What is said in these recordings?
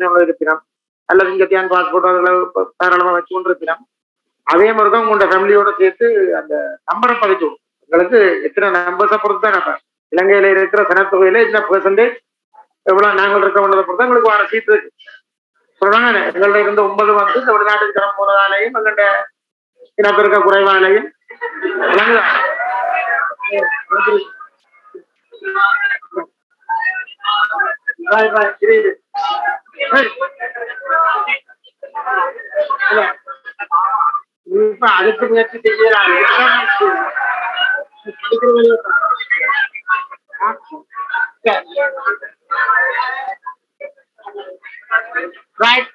பிரச்சனைகள் இருப்பினம் அல்லது இங்க தியான் பாஸ்போர்ட் அதில் தாராளமா வச்சு கொண்டு இருப்பினம் அதே மாதிரி தான் உங்களோட ஃபேமிலியோட சேர்த்து அந்த நம்பரை பதிச்சு விடும் உங்களுக்கு எத்தனை நம்பர்ஸை பொறுத்து தான் நம்ம இலங்கையில இருக்கிற சனத்தொகையில என்ன பெர்சன்டேஜ் எவ்வளவு நாங்கள் இருக்கோன்றதை பொறுத்து தான் உங்களுக்கு வர சீட்டு இருக்கு சொல்றாங்க எங்கள்ட்ட இருந்த ஒன்பது வந்து இந்த வெளிநாட்டுக்கு தரம் போனதாலையும் எங்கள்ட்ட இனப்பெருக்க குறைவாலையும் விளங்குதா Bye, bye. இரு, இரு. Hey. இல்ல. நீ இப்ப அதுக்கு முயற்சி செய்யறாங்க ரைட்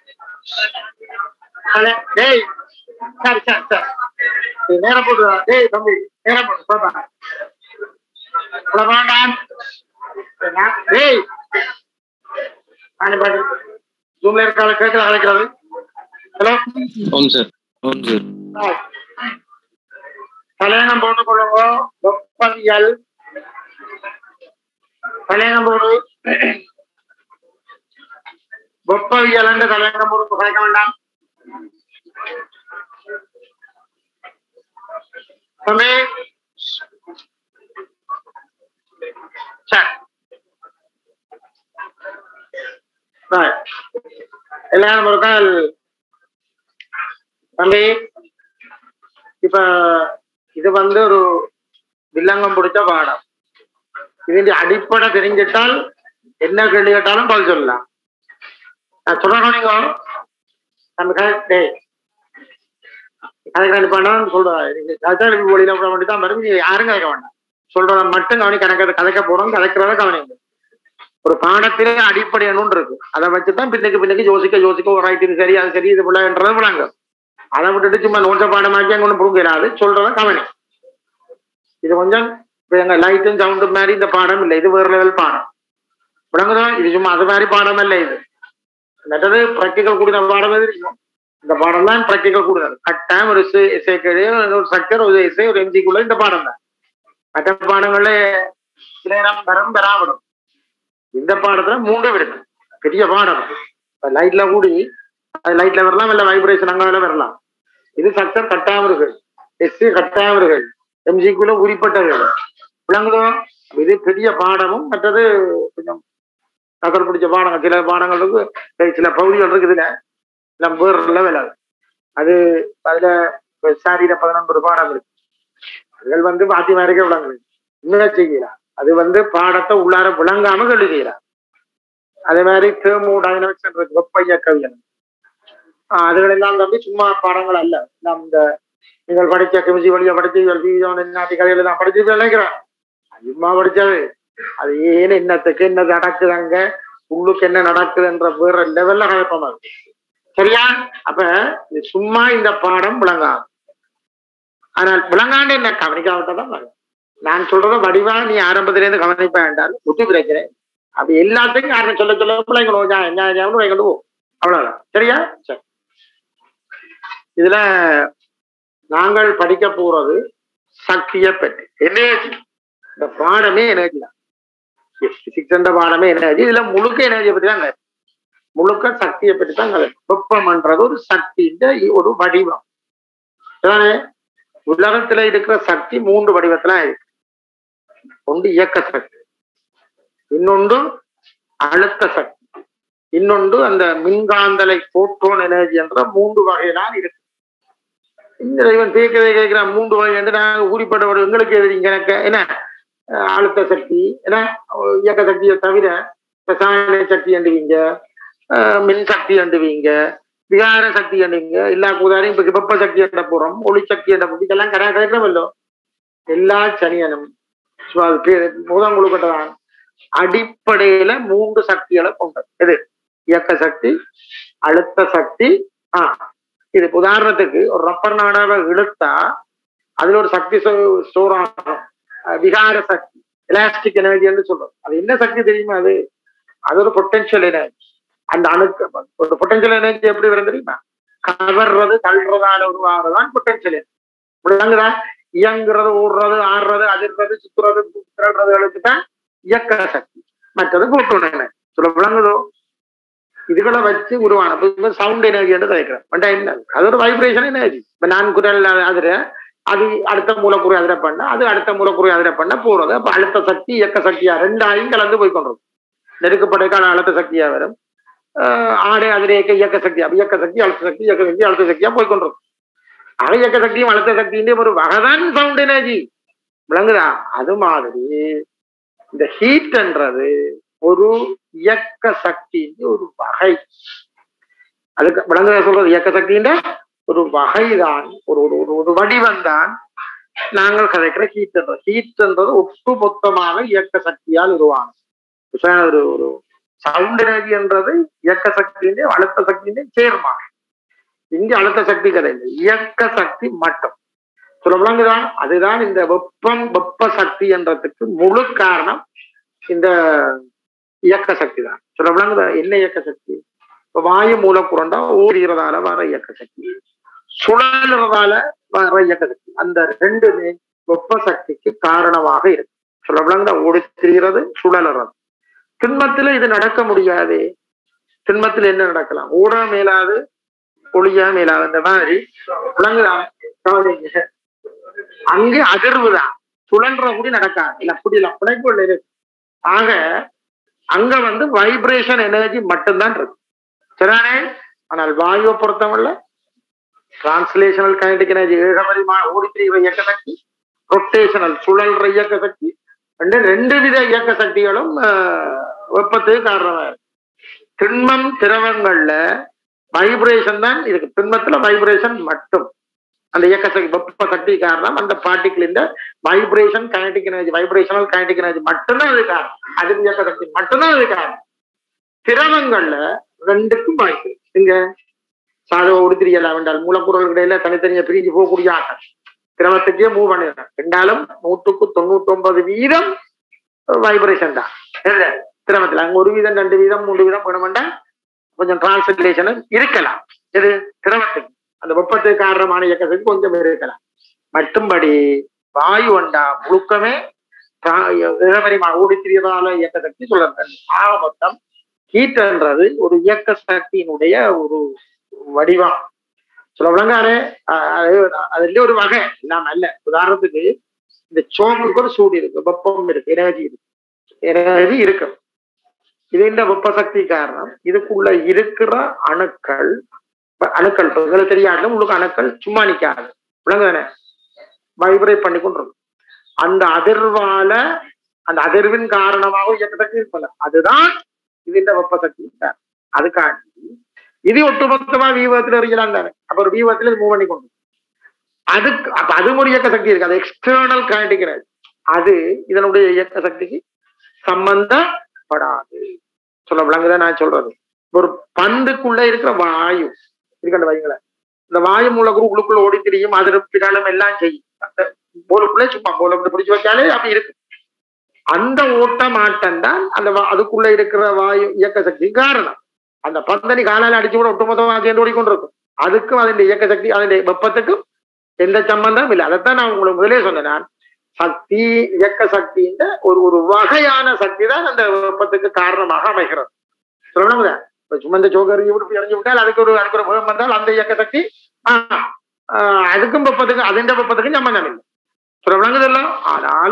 டேய் சரி சரி சரி நீ நேரம் போட்டு வா. டேய் தம்பி நேரம் போட்டு பாப்பா உள்ள வேண்டாம் டேய் நான் பாட்டு ஜூம்ல இருக்கால கேட்கல அழைக்கிறது ஹலோ ஓம் சார் ஓம் சார் கல்யாணம் போட்டு கொள்ளுங்க ஒப்பவியல் கல்யாணம் போடு ஒப்பவியல் என்று கல்யாணம் போடு கலைக்க வேண்டாம் தம்பி சரி Right. எல்லாரும் ஒருக்கால் தம்பி இப்ப இது வந்து ஒரு வில்லங்கம் பிடிச்ச பாடம் ഇതിന്റെ അടിപ്പട தெரிஞ்சிட்டால் என்ன கேள்வி கேட்டாலும் பதில் சொல்லலாம் நான் சொல்றேன் நீங்க நம்ம கதை- டேய் கதைக்கு அனுப்பாண்டாம் சொல்றேன் நீங்க கதை வழியில விட வேண்டி தான் வரும் நீங்க யாரும் கதைக்க வேண்டாம் சொல்றத மட்டும் கவனி கணக்க கதைக்க போறோம் கதைக்கிறத கவனிங்க ஒரு பாடத்திலே அடிப்படை ஒன்று இருக்கு அதை வச்சுதான் பின்னுக்கு பின்னுக்கு யோசிக்க யோசிக்க ஒரு ரைட் இது சரி அது சரி இது போலன்றதை விடாங்க அதை விட்டுட்டு சும்மா நோட்ட பாடமாக்கி அங்க ஒன்றும் புரிஞ்சிடாது சொல்றத கவனி இது கொஞ்சம் இப்ப எங்க லைட்டும் சவுண்டும் மாதிரி இந்த பாடம் இல்லை இது வேற லெவல் பாடம் விளங்குதோ இது சும்மா அது மாதிரி பாடம் இல்லை இது மற்றது ப்ராக்டிக்கல் கூடின பாடம் எது இருக்கும் இந்த பாடம் தான் ப்ராக்டிக்கல் கூடுதல் கட்டாயம் ஒரு இசை கழி ஒரு சக்கர் ஒரு இசை ஒரு எம்ஜிக்குள்ள இந்த பாடம் தான் மற்ற பாடங்கள்ல சில நேரம் வரம் பெறாவிடும் இந்த பாடத்துல மூன்று விடுது பெரிய பாடம் லைட்ல கூடி அது லைட்ல வரலாம் இல்ல வைப்ரேஷன் அங்க வரலாம் இது சக்கர் கட்டாமர்கள் எஸ்சி கட்டாமர்கள் எம்ஜிக்குள்ள உரிப்பட்டவர்கள் விளங்குதோ இது பெரிய பாடமும் மற்றது கொஞ்சம் நகர் பிடிச்ச பாடங்கள் சில பாடங்கள் இருக்கு அஹ் சில பகுதிகள் இருக்கு இதுல நம்ம வேற லெவல் அது அது அதுல இப்ப சாரியில பதினொன்று பாடம் இருக்கு அதுகள் வந்து மாத்தி மாறிக்க விளங்குது இன்னும் செய்யலாம் அது வந்து பாடத்தை உள்ளார விளங்காம கேள்வி செய்யலாம் அதே மாதிரி தேர்மோடைனமிக்ஸ் இருக்கு வெப்பைய கவியல் ஆஹ் அதுகள் எல்லாம் தம்பி சும்மா பாடங்கள் அல்ல நாம் இந்த நீங்கள் படிச்ச கெமிஸ்ட்ரி வழியா படிச்சு நாட்டு கதையில தான் படிச்சு நினைக்கிறேன் அது சும்மா படிச்சது அது ஏன் என்னத்துக்கு என்ன நடக்குது அங்க உள்ளுக்கு என்ன நடக்குதுன்ற வேற லெவல்ல கலப்பமா இருக்கு சரியா அப்ப இது சும்மா இந்த பாடம் விளங்காது ஆனால் விளங்காண்டு என்ன கவனிக்காவிட்டதான் வரும் நான் சொல்றத வடிவா நீ ஆரம்பத்துல இருந்து கவனிப்ப வேண்டாம் புத்தி பிடிக்கிறேன் அப்ப எல்லாத்துக்கும் யாரும் சொல்ல சொல்ல பிள்ளைங்களும் ஞாபகம் வைக்கணும் போ அவ்வளவுதான் சரியா சரி இதுல நாங்கள் படிக்க போறது சக்தியை பற்றி எனர்ஜி இந்த பாடமே எனர்ஜி தான் பிசிக்ஸ் என்ற பாடமே எனர்ஜி இதுல முழுக்க எனர்ஜியை பற்றி தான் கதை. முழுக்க சக்தியை பற்றி தான் கதை. வெப்பம்ன்றது ஒரு சக்தியின் ஒரு வடிவம் அதானே உலகத்துல இருக்கிற சக்தி மூன்று வடிவத்துல இருக்கு ஒன்று இயக்க சக்தி இன்னொன்று அழுத்த சக்தி இன்னொன்று அந்த மின்காந்தலை போட்டோன் எனர்ஜி என்ற மூன்று வகையினால் இருக்கு இந்த இவன் தீர்க்கதை கேட்கிற மூன்று வகை என்று நாங்க ஊறிப்பட்டவர் எங்களுக்கு எதிரிங்க எனக்கு என்ன அஹ் அழுத்த சக்தி என்ன இயக்க சக்தியை தவிர ரசாயன சக்தி அண்டுவீங்க அஹ் மின் சக்தி அண்டுவீங்க விகார சக்தி அண்டுவீங்க எல்லா கூதாரையும் இப்ப வெப்ப சக்தி என்ற போறோம் ஒளி சக்தி என்ற போட்டு இதெல்லாம் கடை கிடைக்கிறோமல்லோ எல்லா சனியனும் So அது பேரு முதல் கொடுக்கட்டதான் அடிப்படையில மூன்று சக்திகளை கொண்டது எது இயக்க சக்தி அழுத்த சக்தி ஆ இது இப்ப உதாரணத்துக்கு ஒரு ரப்பர் நாடாவை இழுத்தா அதுல ஒரு சக்தி ஸ்டோர் ஆகும் அஹ் விகார சக்தி எலாஸ்டிக் எனர்ஜின்னு சொல்றோம் அது என்ன சக்தி தெரியுமா அது அது ஒரு பொட்டன்ஷியல் எனர்ஜி அந்த அணுக்கு ஒரு பொட்டன்ஷியல் எனர்ஜி எப்படி வரும் தெரியுமா கவர்றது தள்ளுறதால உருவாகிறதான் பொட்டன்ஷியல் எனர்ஜி விளங்குதா இயங்குறது ஓடுறது ஆடுறது அதிர்றது சுத்துறது திரள்றதுகளுக்கு தான் இயக்க சக்தி மற்றது போட்டோன்னு சொல்ல விளங்குதோ இதுகளை வச்சு உருவான சவுண்ட் எனர்ஜி என்று கிடைக்கிறேன் பட் என்ன அது ஒரு வைப்ரேஷன் எனர்ஜி இப்ப நான் குரல் அதிர அது அடுத்த மூலக்குறை அதிர பண்ண அது அடுத்த மூலக்குறை அதிர பண்ண போறது அப்ப அழுத்த சக்தி இயக்க சக்தியா ரெண்டாயும் கலந்து போய் கொண்டிருக்கும் நெருக்கப்படைக்கான அழுத்த சக்தியா வரும் ஆஹ் ஆடை அதிர இயக்க இயக்க சக்தி அப்ப இயக்க சக்தி அழுத்த சக்தி இயக்க சக்தி அழுத்த சக்தியா போய் கொண்டிருக்கும் ஆக இயக்க சக்தியும் அழுத்த சக்தியும் ஒரு வகைதான் சவுண்ட் எனர்ஜி விளங்குதா அது மாதிரி இந்த ஹீட்ன்றது ஒரு இயக்க சக்தியின் ஒரு வகை அதுக்கு விளங்குதா சொல்றது இயக்க சக்தியின் ஒரு வகைதான் ஒரு ஒரு ஒரு ஒரு வடிவம் தான் நாங்கள் கதைக்கிற ஹீட்ன்றது ஹீட்ன்றது ஒட்டு மொத்தமாக இயக்க சக்தியால் உருவானது இப்ப ஒரு ஒரு சவுண்ட் எனர்ஜி என்றது இயக்க சக்தியின் அழுத்த சக்தியின் சேர்மா இங்க அழுத்த சக்தி கதை இல்லை இயக்க சக்தி மட்டும் சொல்ல விளங்குதான் அதுதான் இந்த வெப்பம் வெப்ப சக்தி என்றதுக்கு முழு காரணம் இந்த இயக்க சக்தி தான் சொல்ல விளங்குதா என்ன இயக்க சக்தி இப்ப வாயு மூலப்புறண்டா ஓடுகிறதால வர இயக்க சக்தி சுழலுறதால வர இயக்க சக்தி அந்த ரெண்டுமே வெப்ப சக்திக்கு காரணமாக இருக்கு சொல்ல விளங்குதா ஓடி திரிகிறது சுழலுறது திண்மத்துல இது நடக்க முடியாது திண்மத்துல என்ன நடக்கலாம் ஓட மேலாது ஒளியா மேலாது அந்த மாதிரி விளங்குதா கவனிங்க. அங்கே அதிர்வு தான் சுழன்ற கூடி நடக்காது இல்ல அப்படி இல்ல பிணைப்புகள் இருக்கு ஆக அங்க வந்து வைப்ரேஷன் எனர்ஜி மட்டும்தான் இருக்கு சரிதானே ஆனால் வாயுவை பொறுத்தவரை டிரான்ஸ்லேஷனல் கைனடிக் எனர்ஜி ஏகபரிமா ஓடித்திரிகிற இயக்க சக்தி ரொட்டேஷனல் சுழல்ற இயக்க சக்தி ரெண்டு ரெண்டு வித இயக்க சக்திகளும் ஆஹ், வெப்பத்துக்கு காரணமா இருக்கு திண்மம் திரவங்கள்ல வைப்ரேஷன் தான் இருக்கு திண்மத்துல வைப்ரேஷன் மட்டும் அந்த இயக்க சக்தி வெப்ப சக்தி காரணம் அந்த particle vibration kinetic energy vibrational kinetic energy மட்டும்தான் அது காரணம் அது இயக்க சக்தி மட்டும்தான் அது காரணம் திரவங்கள்ல ரெண்டுக்கும் வாய்ப்பு இங்க சாதவ உடுத்திரியலாம் என்றால் மூலப்பொருள் இடையில தனித்தனியா பிரிஞ்சு போகக்கூடிய ஆட்டம் திரவத்துக்கே மூவ் பண்ணிடுறேன் ரெண்டாலும் நூற்றுக்கு தொண்ணூத்தி ஒன்பது வீதம் வைப்ரேஷன் தான் இல்ல திரவத்துல அங்க ஒரு வீதம் ரெண்டு வீதம் மூன்று வீதம் வேணுமெண்டா கொஞ்சம் டிரான்ஸ்லேஷன் இருக்கலாம் இது திரவத்துக்கு அந்த வெப்பத்துக்கு காரணமான இயக்கத்துக்கு கொஞ்சம் இருக்கலாம் மட்டும்படி வாயு அண்டா முழுக்கமே நிலவரிமாக ஓடித்திரியதால இயக்க சக்தி சொல்லப்படுது ஆக மொத்தம் ஹீட்ன்றது ஒரு இயக்க சக்தியினுடைய ஒரு வடிவம் சொல்ல விளங்காரு அதுல ஒரு வகை இல்லாம அல்ல உதாரணத்துக்கு இந்த சோம்புக்கு ஒரு சூடு இருக்கு வெப்பம் இருக்கு எனர்ஜி இருக்கு எனர்ஜி இருக்கு இது இந்த வெப்ப சக்தி காரணம் இதுக்குள்ள இருக்கிற அணுக்கள் இப்ப அணுக்கள் இப்ப எங்களுக்கு தெரியாதுல உங்களுக்கு அணுக்கள் சும்மா நிக்காது விளங்குதானே வைப்ரேட் பண்ணி கொண்டிருக்கும் அந்த அதிர்வால அந்த அதிர்வின் காரணமாக இயக்கத்தக்கு இருப்பல அதுதான் இது இந்த வெப்ப சக்தி காரணம். அதுக்காண்டி இது ஒட்டுமொத்தமா வீவத்துல எறியலாம் தானே அப்ப ஒரு வீவத்துல மூவ் பண்ணி கொண்டு அதுக்கு அப்ப அது ஒரு இயக்க சக்தி இருக்கு அது எக்ஸ்டர்னல் காண்டிக்கிறது அது இதனுடைய இயக்க சக்திக்கு சம்பந்தப்படாது சொல்ல விளங்குதா நான் சொல்றது ஒரு பந்துக்குள்ள இருக்கிற வாயு இருக்கண்ட வைங்களேன் இந்த வாயு மூலக்குரு உள்ளுக்குள்ள ஓடி திரியும் அதிருப்பினாலும் எல்லாம் செய்யும் அந்த போலுக்குள்ளே சும்மா போல அப்படி பிடிச்சு வச்சாலே அப்படி இருக்கு அந்த ஓட்டமாட்டம் தான் அந்த வா- அதுக்குள்ள இருக்கிற வாயு இயக்க சக்தி காரணம் அந்த பந்தனி காலால அடிச்சு கூட ஒட்டுமொத்தமா சேர்ந்து ஓடிக்கொண்டிருக்கும் அதுக்கும் அதனுடைய இயக்க சக்தி அதனுடைய வெப்பத்துக்கும் எந்த சம்பந்தமும் இல்லை அதைத்தான் நான் உங்களுக்கு முதலே சொன்னேன் நான் சக்தி இயக்க சக்தின்ற ஒரு ஒரு வகையான சக்தி தான் அந்த வெப்பத்துக்கு காரணமாக அமைகிறது சொல்லணுங்க இப்ப சும்மா இந்த சோகரி விட்டு இறங்கி விட்டால் அதுக்கு ஒரு அதுக்கு ஒரு வேகம் வந்தால் அந்த இயக்க சக்தி ஆஹ், ஆஹ், அதுக்கும் வெப்பத்துக்கும் அதிண்ட வெப்பத்துக்கும் சம்பந்தம் இல்லை சொல்ல விளங்குதல்ல ஆனால்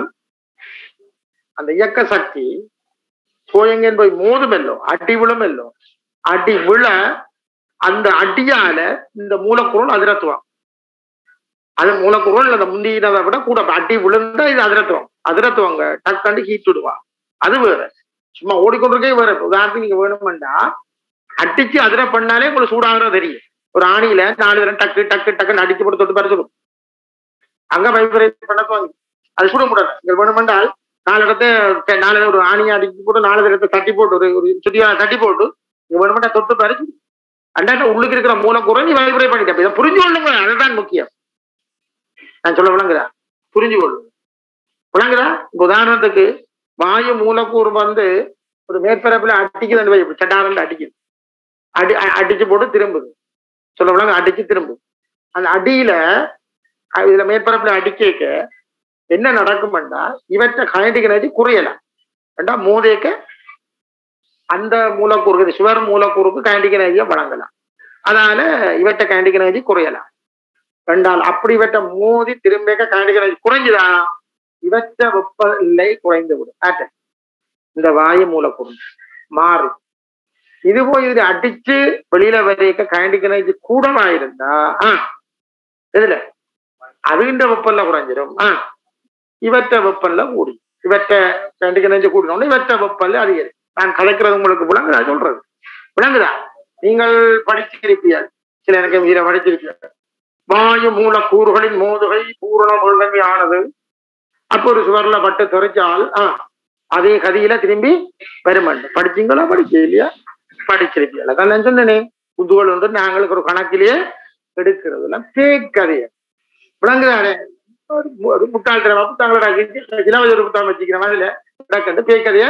அந்த இயக்க சக்தி போயங்கன்னு போய் மோதுமெல்லோ அடி விழுமெல்லோ அடி விழ அந்த அடியால இந்த மூலக்கூறுகள் அதிரத்துவம் அது மூலக்கூறுகள் அந்த முந்தினதை விட கூட அடி விழுந்தா இது அதிரத்துவம் அதிரத்துவங்க டக்காண்டு ஹீட் விடுவா அது வேற சும்மா ஓடிக்கொண்டிருக்கே வேற இப்ப உதாரணத்துக்கு நீங்க வேணுமெண்டா அடிச்சு அதிர பண்ணாலே உங்களுக்கு சூடாகிறது தெரியும் ஒரு ஆணியில நாலு தரம் டக்கு டக்கு டக்குன்னு அடிச்சு போட்டு தொட்டு பறிச்சுக்கும் அங்க வைப்ரேட் பண்ண துவங்கி அது சுட முடியாது இங்க வேணுமென்றால் நாலு இடத்த த- நாலு ஒரு ஆணியை அடிச்சு போட்டு நாலு இடத்த தட்டி போட்டு ஒரு ஒரு சுத்தியா தட்டி போட்டு இங்க வேணுமெண்டா தொட்டு பறிச்சு அண்டாண்ட உள்ளுக்கு இருக்கிற மூலக்கூறை நீ வைப்ரேட் பண்ணிட்ட இதை புரிஞ்சு கொள்ளுங்க அதுதான் முக்கியம் நான் சொல்ல விளங்குதா புரிஞ்சு கொள்ளுங்க விளங்குதா இப்ப உதாரணத்துக்கு வாயு மூலக்கூறு வந்து ஒரு மேற்பரப்புல அடிக்குதுன்னு வை, இப்படி சட்டாரண்டு அடிக்குது அடி அ- அடிச்சு போட்டு திரும்புது சொல்ல விளங்க அடிச்சு திரும்புது அந்த அடியில அஹ் இதுல மேற்பரப்புல அடிக்க என்ன நடக்கும்னா இவற்றை கைண்டிக் எனர்ஜி குறையலாம் ரெண்டா மோதேக்க அந்த மூலக்கூறுக்கு சுவர் மூலக்கூறுக்கு கைண்டிக் எனர்ஜியை வழங்கலாம் அதனால இவற்றை கைண்டிக் எனர்ஜி குறையலாம் ரெண்டால் அப்படி இவற்றை மோதி திரும்ப கைண்டிக் எனர்ஜி குறைஞ்சுதா இவற்ற வெப்பநிலை குறைந்து விடும் ஆட்ட இந்த வாயு மூலக்கூறு மாறி இது போய் இதுல அடிச்சு வெளியில வரைக்க கைண்டிக் எனர்ஜி கூடமா இருந்தா ஆஹ் இதுல அதுகின்ற வெப்பநிலை குறைஞ்சிடும் ஆஹ் இவற்ற வெப்பநிலை கூடி இவற்ற கைண்டிக் எனர்ஜி கூடினோட இவற்ற வெப்பநிலை அதிகரிக்கும் நான் கலைக்கிறது உங்களுக்கு விளங்குதா சொல்றது விளங்குதா நீங்கள் படிச்சிருப்பீர்கள் சில எனக்கு இதை படிச்சிருப்பீர்கள் வாயு மூலக்கூறுகளின் மோதுகை பூரண முழுமையானது அப்போ ஒரு சுவர்ல பட்டு தெரிச்சால் ஆஹ் அதே கதியில திரும்பி வருமண்டு படிச்சீங்களா படிக்க இல்லையா படிச்சிருப்பீங்களா அதான் நான் சொன்னேனே புதுகள் வந்து நாங்களுக்கு ஒரு கணக்கிலேயே எடுக்கிறது எல்லாம் பேக் கதையை விளங்குதானே ஒரு மு- ஒரு முட்டாள்தனமா புத்தகங்களோட இலவச ஒரு புத்தகம் வச்சுக்கிறேன் அதுல கிடக்கிறது பேக் கதையை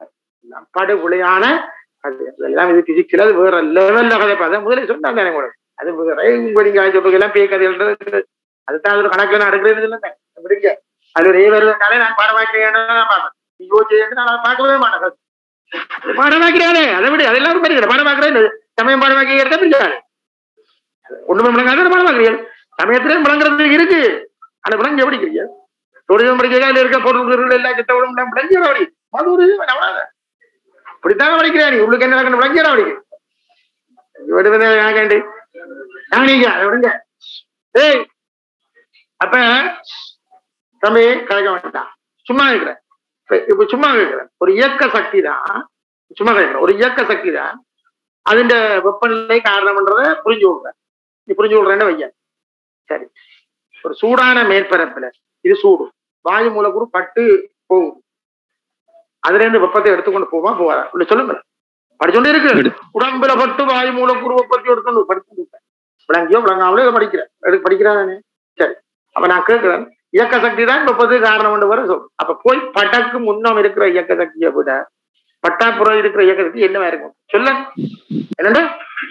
படுகொலையான அது எல்லாம் இது பிசிக்ஸ்ல அது வேற லெவல்ல கதை பார்த்தா முதல்ல சொன்னாங்க எனக்கு கூட. அது வேற உங்க நீங்க சொல்றது எல்லாம் பேய் கதைன்றது அதுதான் ஒரு கணக்குல நான் எடுக்கிறது இல்லைங்க விடுங்க அது ஒரு ஏ வருதுனாலே நான் பாடமாக்கிறேன் நான் பார்ப்பேன் யோசிச்சு நான் பார்க்கவே மாட்டேன் பாடமாக்கிறானே அதை விட அது எல்லாரும் படிக்கிற பாடமாக்கிறேன் சமயம் பாடமாக்கி எடுத்த பிடிக்காது ஒண்ணுமே விளங்காத பாடமாக்கிறீர்கள் சமயத்திலே விளங்குறது இருக்கு ஆனா விளங்க எப்படி படிக்கிறீங்க தொழில் படிக்கிறீங்க அதுல இருக்க பொருள் எல்லா கிட்டவும் விளங்கிற அப்படி அது ஒரு அவ்வளவுதான் இப்படித்தான் படிக்கிறேன் நீ உள்ளுக்கு என்ன நடக்கணும் விளங்கிற அப்படி விடுவதே யாகண்டு நீங்க அதை விடுங்க ஏய் அப்ப தம்பி கலைக்க வேண்டாம் சும்மா இருக்கிறேன் இப்ப- இப்ப சும்மா இருக்கிறேன் ஒரு இயக்க சக்தி தான் சும்மா கேட்கிறேன் ஒரு இயக்க சக்தி தான் அதுண்ட வெப்பநிலை காரணம்ன்றத புரிஞ்சு விடுறேன் நீ புரிஞ்சு விடுறேன்னு வைய சரி ஒரு சூடான மேற்பரப்புல இது சூடு வாயு மூலக்கூறு பட்டு போகும் அதுல இருந்து வெப்பத்தை எடுத்துக்கொண்டு போவா போவாரா உள்ள சொல்லுங்க படிச்சோண்டே இருக்கு எடு. உடம்புல பட்டு வாயு மூலக்கூறு வெப்பத்தை எடுத்துக்கொண்டு படிச்சு விளங்கியோ விளங்காமலே இதை படிக்கிறேன் எடுத்து படிக்கிறானே சரி அப்ப நான் கேட்கிறேன் இயக்க சக்தி தான் வெப்பத்துக்கு காரணம் என்று வர சொல்லும் அப்ப போய் பட்டக்கு முன்னம் இருக்கிற இயக்க சக்தியை விட பட்டாப்புறம் இருக்கிற இயக்க சக்தி என்னவா இருக்கும் சொல்ல என்னடா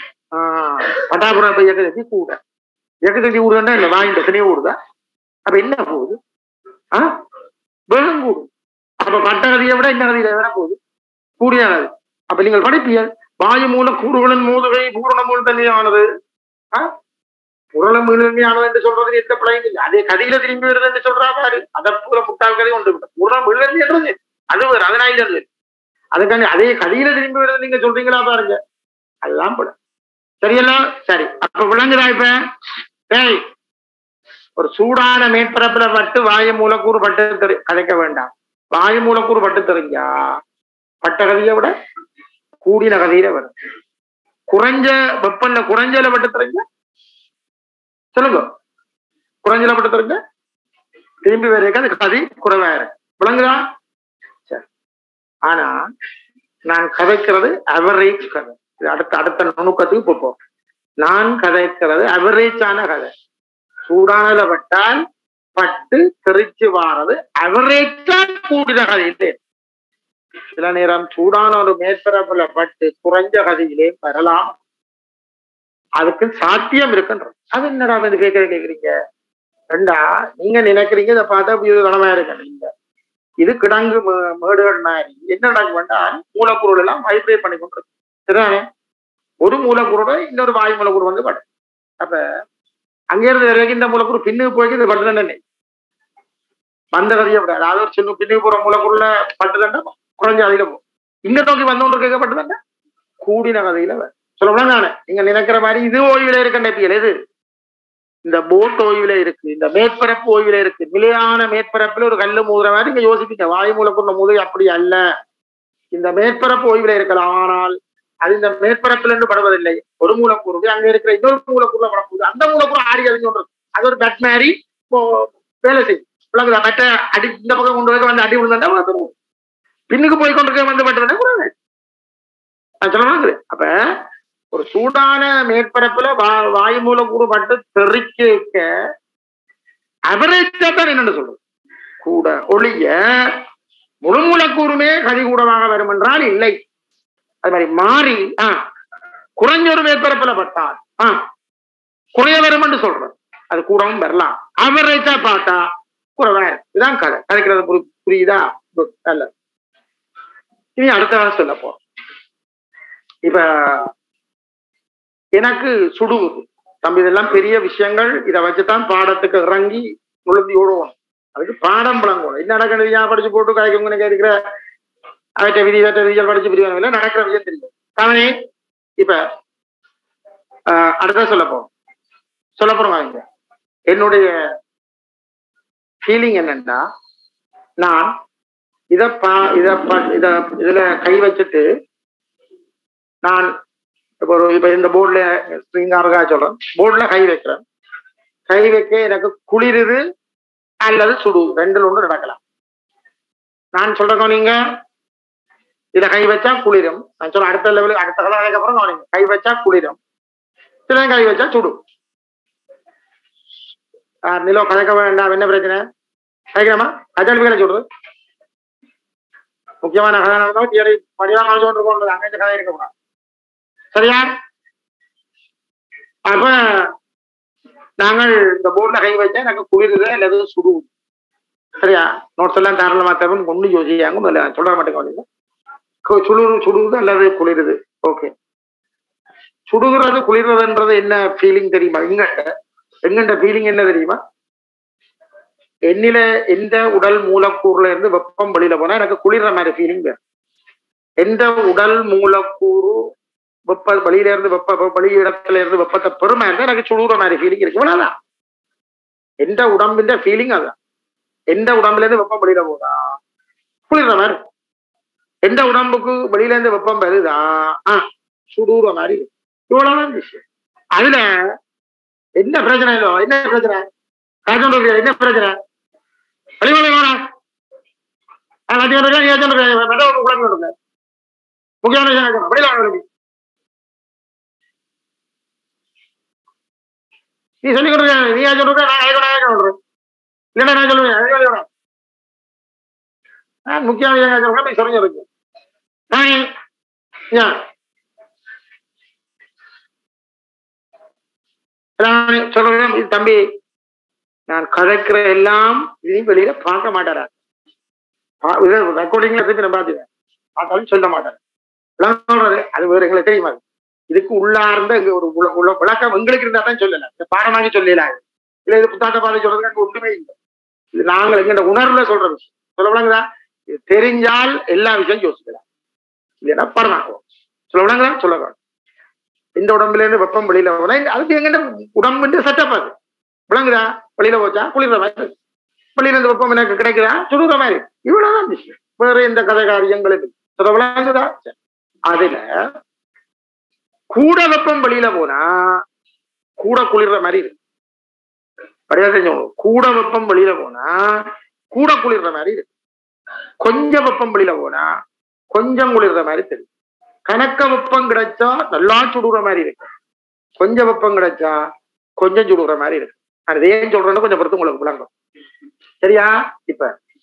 ஆஹ் பட்டாப்புறம் இப்ப இயக்க சக்தி கூட இயக்க சக்தி கூடுதுன்னா இந்த வாயின் தனியே கூடுதா அப்ப என்ன போகுது ஆ வேகம் கூடும் அப்ப பட்ட கதியை விட இந்த கதியில விட போகுது கூடியானது அப்ப நீங்கள் படிப்பீர்கள் வாயு மூல கூறுகளின் மோதுகை பூரண மூல் தனியானது ஆ? புரண முழுமையானது என்று சொல்றது எந்த பிழையும் இல்லை அதே கதையில திரும்பி வருது என்று சொல்றா பாரு அதை பூரா முட்டாள் கதை கொண்டு விட்டோம் பூரண முழுமை என்றது அது ஒரு அதனால இருந்து அதுக்காண்டி அதே கதையில திரும்பி வருது நீங்க சொல்றீங்களா பாருங்க அதுதான் போல சரியெல்லாம் சரி அப்ப விளங்குதா இப்ப ஏய் ஒரு சூடான மேற்பரப்புல பட்டு வாயு மூலக்கூறு பட்டு தெரி- கதைக்க வேண்டாம் வாயு மூலக்கூறு பட்டு தெரிஞ்சா பட்ட கதையை விட கூடின கதையில வரும் குறைஞ்ச வெப்பல்ல குறைஞ்சல பட்டு தெரிஞ்சா சொல்லுங்க குறைஞ்சல பட்டு தெரிஞ்சா திரும்பி வரைக்கும் அந்த கதை குறைவாயிரும் விளங்குதா சரி ஆனா நான் கதைக்கிறது அவரேஜ் கதை இது அடுத்த அடுத்த நுணுக்கத்துக்கு போப்போம் நான் கதைக்கிறது அவரேஜான கதை சூடானதுல பட்டால் பட்டு தெரிச்சு வாரது அவரேஜா கூடின கதையிலே சில நேரம் சூடான ஒரு மேற்பரப்புல பட்டு குறைஞ்ச கதையிலே வரலாம் அதுக்கு சாத்தியம் இருக்குன்ற அது என்னடா வந்து கேட்கற கேக்குறீங்க ரெண்டா நீங்க நினைக்கிறீங்க இதை பார்த்தா இப்படி இது கனமா இருக்கு இல்ல இது கிடங்கு மே- மேடுகள் மாதிரி என்ன நடக்கும் வேண்டாம் மூலக்கூறுகள் எல்லாம் வைப்ரேட் பண்ணி கொண்டு இருக்கு. சரிதானே ஒரு மூலக்கூறோட இன்னொரு வாயு மூலக்கூறு வந்து படும் அப்ப அங்க இருந்து வரைக்கும் இந்த மூலக்கூறு பின்னுக்கு போய் இது பட்டுதான் வந்த கதையை விட அதாவது ஒரு சின்ன பின்னுக்கு போற மூலக்கூறுல பட்டுதண்டா குறைஞ்ச அதில போகும் இங்க நோக்கி வந்தோன்று கேட்கப்பட்டதண்டா கூடின கதையில வரும். சொல்லப்போனா நானு நீங்க நினைக்கிற மாதிரி இது ஓய்வுல இருக்க நெப்பியல் எது இந்த போட் ஓய்வுல இருக்கு இந்த மேற்பரப்பு ஓய்வுல இருக்கு நிலையான மேற்பரப்புல ஒரு கல்லு மூதுற மாதிரி நீங்க யோசிப்பீங்க வாயு மூலக்கூறு மூதை அப்படி அல்ல இந்த மேற்பரப்பு ஓய்வுல இருக்கலாம் ஆனால் அது இந்த மேற்பரப்புல இருந்து படுவதில்லை ஒரு மூலக்கூறு அங்க இருக்கிற இன்னொரு மூலக்கூறுல படப்போகுது அந்த மூலக்கூறு ஆடி அழிஞ்சு கொண்டு இருக்கு. அது ஒரு பெட் மாதிரி இப்போ வேலை செய்யும் விளங்குதா மற்ற அடி இந்த பக்கம் கொண்டு போய் வந்து அடி விழுந்தா வந்துடும் பின்னுக்கு போய் கொண்டிருக்க வந்து பட்டுறதா கூடாது நான் சொல்ல அப்ப ஒரு சூடான மேற்பரப்புல வா- வாயு மூலக்கூறு பட்டு தெறிக்க அவரேஜா தான் என்னன்னு சொல்றது கூட ஒளிய முழு மூலக்கூறுமே கதிகூடமாக வரும் என்றால் இல்லை அது மாதிரி மாறி ஆ குறைஞ்ச ஒரு மேற்பரப்புல பட்டால் ஆ குறைய வரும் என்று சொல்றோம் அது கூடவும் வரலாம் அவரேஜா பார்த்தா குறைவா இருக்கு. இதுதான் கதை கதைக்கிறது புரி- புரியுதா Good. நல்லது இனி அடுத்த சொல்ல போறோம் இப்ப எனக்கு சுடுகுது தம்பி இதெல்லாம் பெரிய விஷயங்கள் இதை வச்சுதான் பாடத்துக்கு இறங்கி நுழைஞ்சி ஓடுவோம் அதுக்கு பாடம் விளங்கணும் என்ன நடக்கிறது ஏன் படிச்சு போட்டு காய்க்கு இருக்கிற அவற்றை விதி வேற்ற விதிகள் படிச்சு பிரிவான இல்லை நடக்கிற விஷயம் தெரியும் தானே இப்ப ஆஹ், அடுத்த சொல்ல போறோம் சொல்ல போறோம் வாங்க என்னுடைய ஃபீலிங் என்னன்னா நான் இத பா இத ப- இத இதுல கை வச்சுட்டு நான் இப்ப ஒரு இப்ப இந்த போர்டுல ஸ்ரீங்காரகா சொல்றேன் போர்டுல கை வைக்கிறேன் கை வைக்க எனக்கு குளிருது அல்லது சுடு ரெண்டுல ஒன்று நடக்கலாம் நான் சொல்றேன் நீங்க இத கை வச்சா குளிரும் நான் சொல்ல அடுத்த லெவலுக்கு அடுத்த கலாக்கு அப்புறம் கவனிங்க கை வச்சா குளிரும் சில கை வச்சா சுடும் ஆஹ் நிலோ கதைக்க வேண்டாம் என்ன பிரச்சனை கதைக்கலாமா கஜல் வேலை சொல்றது முக்கியமான கதை நடந்தோம் தியரி படிவாங்க சொல்லிட்டு கொண்டு அங்கே கதை இருக்க கூடாது சரியா அப்ப நாங்கள் இந்த போர்ட்ல கை வச்சா எனக்கு குளிருது அல்லது சுடுது சரியா நோட்ஸ் எல்லாம் தாராளமா தேவை ஒண்ணு யோசிக்காங்க முதல்ல நான் சொல்ல மாட்டேங்க சுடுது சுடுது அல்லது குளிருது ஓகே சுடுகிறது குளிர்றதுன்றது என்ன ஃபீலிங் தெரியுமா எங்கண்ட எங்கண்ட ஃபீலிங் என்ன தெரியுமா என்னில எந்த உடல் மூலக்கூறுல இருந்து வெப்பம் வெளியில போனா எனக்கு குளிர்ற மாதிரி ஃபீலிங் எந்த உடல் மூலக்கூறு வெப்ப வெளியில இருந்து வெப்ப வெப்ப- வெளி இடத்துல இருந்து வெப்பத்தை பெருமை இருந்தா எனக்கு சுடுற மாதிரி ஃபீலிங் இருக்கு இவ்வளவுதான் எந்த உடம்பின் ஃபீலிங் அதான் எந்த உடம்புல இருந்து வெப்பம் வெளியில போதா குளிர்ற மாதிரி இருக்கும். எந்த உடம்புக்கு வெளியில இருந்து வெப்பம் வருதா ஆ சுடுற மாதிரி இருக்கும். இவ்வளவுதான் விஷயம் அதுல என்ன பிரச்சனை இல்லோ என்ன பிரச்சனை காய்ச்சல் இருக்கு, என்ன பிரச்சனை வெளியில போனா முக்கியமான விஷயம் கேட்கணும். வெளியில வாங்க வெளியே. நீ சொல்லி கொடுக்க நீ ஏன் சொல்ற நான் ஐயோ நான் சொல்றேன் இல்லைன்னா நான் சொல்லுவேன் ஐயோ ஐயோ நான் முக்கியமான விஷயம் சொல்றேன் போய் சொல்லுங்க இருக்கு நான் ஏன் நான் சொல்றேன் இது தம்பி நான் கதைக்கிற எல்லாம் இதையும் வெளியில பார்க்க மாட்டாரா ரெக்கார்டிங்ல திருப்பி நான் பார்த்துவேன் பார்த்தாலும் சொல்ல மாட்டார் விளக்கம் சொல்றது அது வேற எங்களுக்கு தெரியுமா இதுக்கு உள்ளார்ந்த இங்க ஒரு உள்ள- உள்ள விளக்கம் எங்களுக்கு இருந்தா தான் சொல்லல இந்த பாடமாக சொல்லல இல்ல இது புத்தாட்ட பாடம் சொல்றதுக்கு அங்க ஒன்றுமே இல்லை இது நாங்கள் எங்க உணர்வுல சொல்ற விஷயம் சொல்ல விளங்குதா இது தெரிஞ்சால் எல்லா விஷயம் யோசிக்கலாம் இல்லைன்னா படமாக்குவோம் சொல்ல விளங்குதா சொல்ல வேணும் இந்த உடம்புல இருந்து வெப்பம் வெளியில போனா அதுக்கு எங்க உடம்புட்டு செட்டப் அது விளங்குதா வெளியில போச்சா குளிர்ற மாதிரி இருக்கு. வெளியில இருந்து வெப்பம் எனக்கு கிடைக்குதா சுடுற மாதிரி இவ்வளவுதான் விஷயம் வேற எந்த கதை காரியங்களுக்கு சொல்ல விளங்குதா சரி. அதுல கூட வெப்பம் வெளியில போனா கூட குளிர்ற மாதிரி இருக்கு சரியா தெரிஞ்சவங்க கூட வெப்பம் வெளியில போனா கூட குளிர்ற மாதிரி இருக்கு கொஞ்சம் வெப்பம் வெளியில போனா கொஞ்சம் குளிர்ற மாதிரி தெரியும் கணக்க வெப்பம் கிடைச்சா நல்லா சுடுற மாதிரி இருக்கு கொஞ்சம் வெப்பம் கிடைச்சா கொஞ்சம் சுடுற மாதிரி இருக்கு நான் இதை ஏன் சொல்றேன்னு கொஞ்சம் பொறுத்து உங்களுக்கு விளங்கும் சரியா இப்ப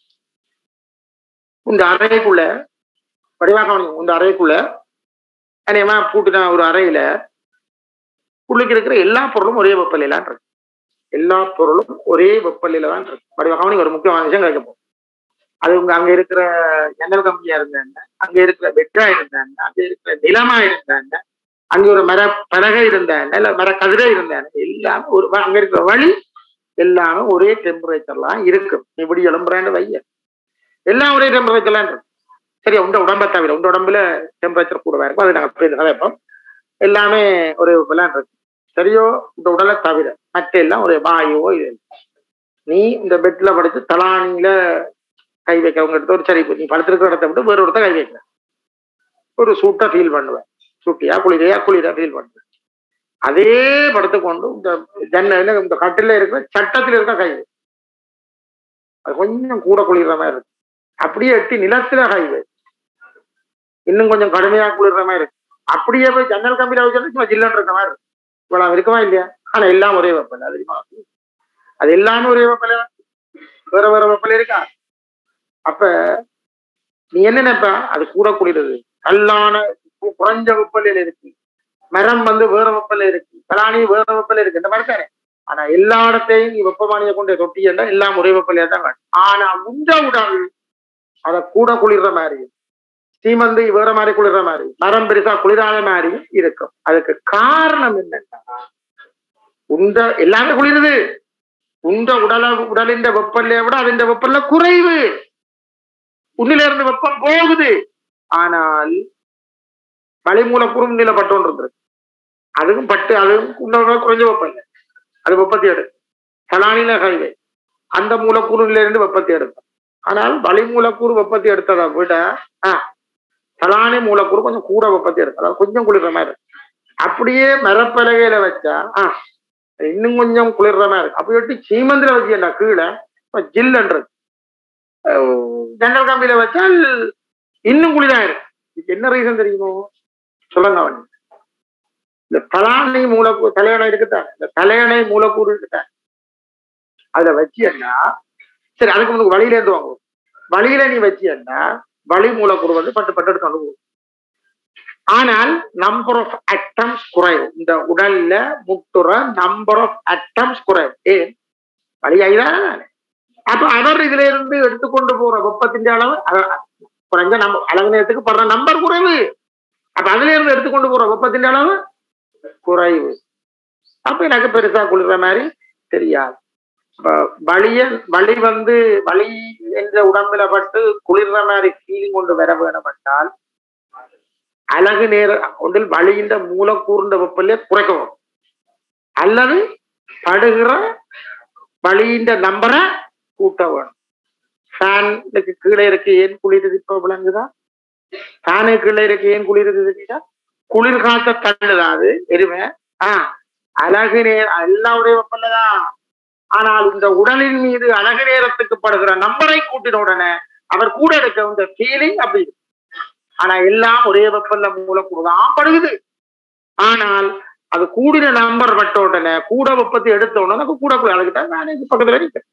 இந்த அறைக்குள்ள வடிவாக கவனிங்க. இந்த அறைக்குள்ள அநேகமா பூட்டின ஒரு அறையில உள்ளுக்கு இருக்கிற எல்லா பொருளும் ஒரே வெப்பநிலையில இருக்கு எல்லா பொருளும் ஒரே வெப்பநிலையில தான் இருக்கு வடிவாக கவனிங்க ஒரு முக்கியமான விஷயம் கிடைக்க போகும் அது உங்க அங்க இருக்கிற ஜன்னல் கம்பியா இருந்தாங்க அங்க இருக்கிற வெட்டா இருந்தாங்க அங்க இருக்கிற நிலமா இருந்தாங்க அங்க ஒரு மர பலகை இருந்தாங்க இல்ல மர கதிரை இருந்தாங்க எல்லாமே ஒரு வ- அங்க இருக்கிற வழி எல்லாமே ஒரே டெம்பரேச்சர்லாம் இருக்கும் இப்படி எழும்புறான்னு வைய எல்லாம் ஒரே டெம்பரேச்சர்லாம் இருக்கு சரியா உண்ட உடம்பை தவிர உண்ட உடம்புல டெம்பரேச்சர் கூடவா இருக்கும் அது நாங்க அப்படி கதைப்போம் எல்லாமே ஒரே வெப்பெல்லாம் இருக்கு சரியோ இந்த உடலை தவிர மற்ற எல்லாம் ஒரு வாயுவோ இது நீ இந்த பெட்ல படுத்து தலானில கை வைக்கிறவங்க எடுத்து ஒரு சரி இப்ப நீ படுத்திருக்கிற இடத்த விட்டு வேற ஒருத்த கை வைக்கிற ஒரு சூட்டை ஃபீல் பண்ணுவேன் சூட்டியா குளிரையா குளிரா ஃபீல் பண்ணுவேன் அதே படத்தை கொண்டு இந்த ஜன்னல இந்த கட்டில இருக்கிற சட்டத்துல இருக்க கை வை. அது கொஞ்சம் கூட குளிர்ற மாதிரி இருக்கு அப்படியே எட்டி நிலத்துல கை வை. இன்னும் கொஞ்சம் கடுமையா குளிர்ற மாதிரி இருக்கு அப்படியே போய் ஜன்னல் கம்பியில வச்சு சும்மா ஜில்லன் இருக்க மாதிரி இருக்கு இவ்வளவு இருக்குமா இல்லையா ஆனா எல்லாம் ஒரே வெப்பல அது தெரியுமா அது எல்லாமே ஒரே வெப்பல வேற வேற வெப்பல இருக்கா அப்ப நீ என்ன நினைப்ப அது கூட குளிருது கல்லான கு- குறைஞ்ச வெப்பநிலையில இருக்கு மரம் வந்து வேற வெப்பல இருக்கு கலானி வேற வெப்பல இருக்கு இந்த மாதிரி தானே ஆனா எல்லா இடத்தையும் நீ வெப்பமானியை கொண்டு தொட்டியன்னா எல்லாம் ஒரே வெப்பலையா தான் காட்டும் ஆனா உண்ட உடல் அத கூட குளிர்ற மாதிரி சீமந்து வேற மாதிரி குளிர்ற மாதிரி மரம் பெருசா குளிராத மாதிரி இருக்கும் அதுக்கு காரணம் என்னன்னா உண்ட எல்லாமே குளிருது உண்ட உடல உடலின் வெப்பநிலையை விட அதின் வெப்பநிலை குறைவு உன்னில இருந்து வெப்பம் போகுது ஆனால் மலைமூலக்கூறு உன்னில பட்டோன்று இருந்திருக்கு அதுவும் பட்டு அதுவும் இன்னொரு குறைஞ்ச வெப்பநிலை அது வெப்பத்தை எடுக்கும் தலானில ஹைவே அந்த மூலக்கூறுல இருந்து வெப்பத்தை எடுக்கும் ஆனால் வளிமூலக்கூறு வெப்பத்தை எடுத்ததை விட ஆஹ் தலானி மூலக்கூறு கொஞ்சம் கூட வெப்பத்தை எடுக்கும் அதாவது கொஞ்சம் குளிர்ற மாதிரி இருக்கும். அப்படியே மரப்பலகையில வச்சா ஆஹ் இன்னும் கொஞ்சம் குளிர்ற மாதிரி இருக்கும் அப்படி விட்டு சீமந்தில வச்சீங்கன்னா கீழே இப்ப ஜில்லுன்றது அஹ் ஜன்னல் கம்பியில வச்சால் இன்னும் குளிராயிரும் இதுக்கு என்ன ரீசன் தெரியுமோ சொல்லுங்க அவன் இந்த தலானி மூலக்கூறு தலையணை இருக்குதான் இந்த தலையணை மூலக்கூறு இருக்குதான் அதுல வச்சியன்னா சரி அதுக்கு முன்னுக்கு வழியில இருந்து வாங்குவோம் வழியில நீ வச்சியன்னா வழி மூலக்கூறு வந்து பட்டு பட்டு எடுத்து அனுபவம் ஆனால் நம்பர் ஆஃப் அட்டம்ஸ் குறைவு இந்த உடல்ல முட்டுற நம்பர் ஆஃப் அட்டம்ஸ் குறைவு ஏன் வழியாயிதான் அப்ப அவர் இதுல இருந்து எடுத்துக்கொண்டு போற வெப்பத்தின் அளவு அத- குறைஞ்ச நம்ம அளவு நேரத்துக்கு படுற நம்பர் குறைவு அப்ப அதுல இருந்து எடுத்துக்கொண்டு போற வெப்பத்தின் அளவு குறைவு அப்ப எனக்கு பெருசா குளிர்ற மாதிரி தெரியாது அப்ப வலிய வலி வந்து வலி என்ற உடம்புல பட்டு குளிர்ற மாதிரி ஃபீலிங் கொண்டு வர வேணுமென்றால் அழகு நேர ஒன்றில் வலியின் மூலக்கூறுண்ட வெப்பநிலையை குறைக்கவும் அல்லது படுகிற வலியின் நம்பரை கூட்ட வேணும் ஃபேனுக்கு கீழே இருக்கு ஏன் குளிருது இப்ப விளங்குதா ஃபேனுக்கு கீழே இருக்கு ஏன் குளிருது தெரியுதா குளிர் காத்த தள்ளுதான் அது எருமை ஆஹ் அழகு நேர எல்லாருடைய வெப்பநிலைதான் ஆனால் இந்த உடலின் மீது அழகு நேரத்துக்கு படுகிற நம்பரை கூட்டின உடனே அவர் கூட எடுக்க இந்த ஃபீலிங் அப்படி இருக்கு. ஆனா எல்லாம் ஒரே வெப்பநிலை மூலக்கூறு தான் படுகுது ஆனால் அது கூடின நம்பர் பட்ட உடனே கூட வெப்பத்தை எடுத்த உடனே எனக்கு கூட கூட அதுக்கு தான் நான் ஏசி பக்கத்துல நிற்கிறேன்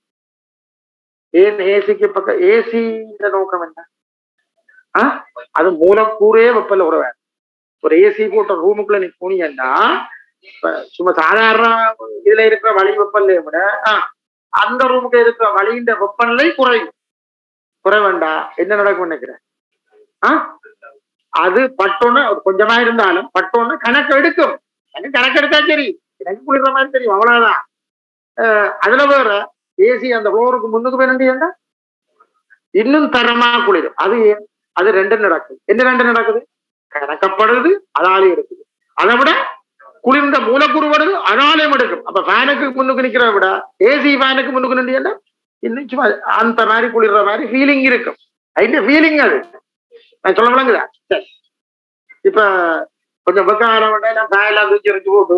ஏன் ஏசிக்கு பக்கம் ஏசி நோக்கம் என்ன ஆ? அது மூலக்கூறே வெப்பல உறவ ஒரு ஏசி போட்ட ரூமுக்குள்ள நீ போனீங்கன்னா இப்ப சும்மா சாதாரண இதுல இருக்கிற வழி வெப்பநிலையை விட ஆ, அந்த ரூமுக்கு இருக்கிற வழியின் வெப்பநிலை குறையும் குறைவண்டா என்ன நடக்கும் நினைக்கிறேன் ஆ? அது பட்டோன்னு ஒரு கொஞ்சமா இருந்தாலும் பட்டோன்னு கணக்கு எடுக்கும் எனக்கு கணக்கு எடுத்தா சரி எனக்கு குளிர்ற மாதிரி தெரியும் அவ்வளவுதான் அஹ் அதுல வேற ஏசி அந்த ஃப்ளோருக்கு முன்னுக்கு போயிருந்தீங்கன்னா இன்னும் தரமா குளிரும் அது ஏன்? அது ரெண்டு நடக்குது என்ன ரெண்டு நடக்குது கணக்கப்படுது அதாலையும் எடுக்குது அதை விட குளிர்ந்த மூலக்கூறு வருது அதாலையும் எடுக்கும் அப்ப ஃபேனுக்கு முன்னுக்கு நிக்கிறத விட ஏசி ஃபேனுக்கு முன்னுக்கு நின்றீங்கன்னா இன்னும் சும்மா அந்த மாதிரி குளிர்ற மாதிரி ஃபீலிங் இருக்கும் அதிന്റെ ஃபீலிங் அது நான் சொல்ல விளங்குதா சரி இப்ப கொஞ்சம் பக்கம் ஆரம்பிட்டா நான் ஃபேன்லாம் தூக்கி எறிஞ்சு போட்டு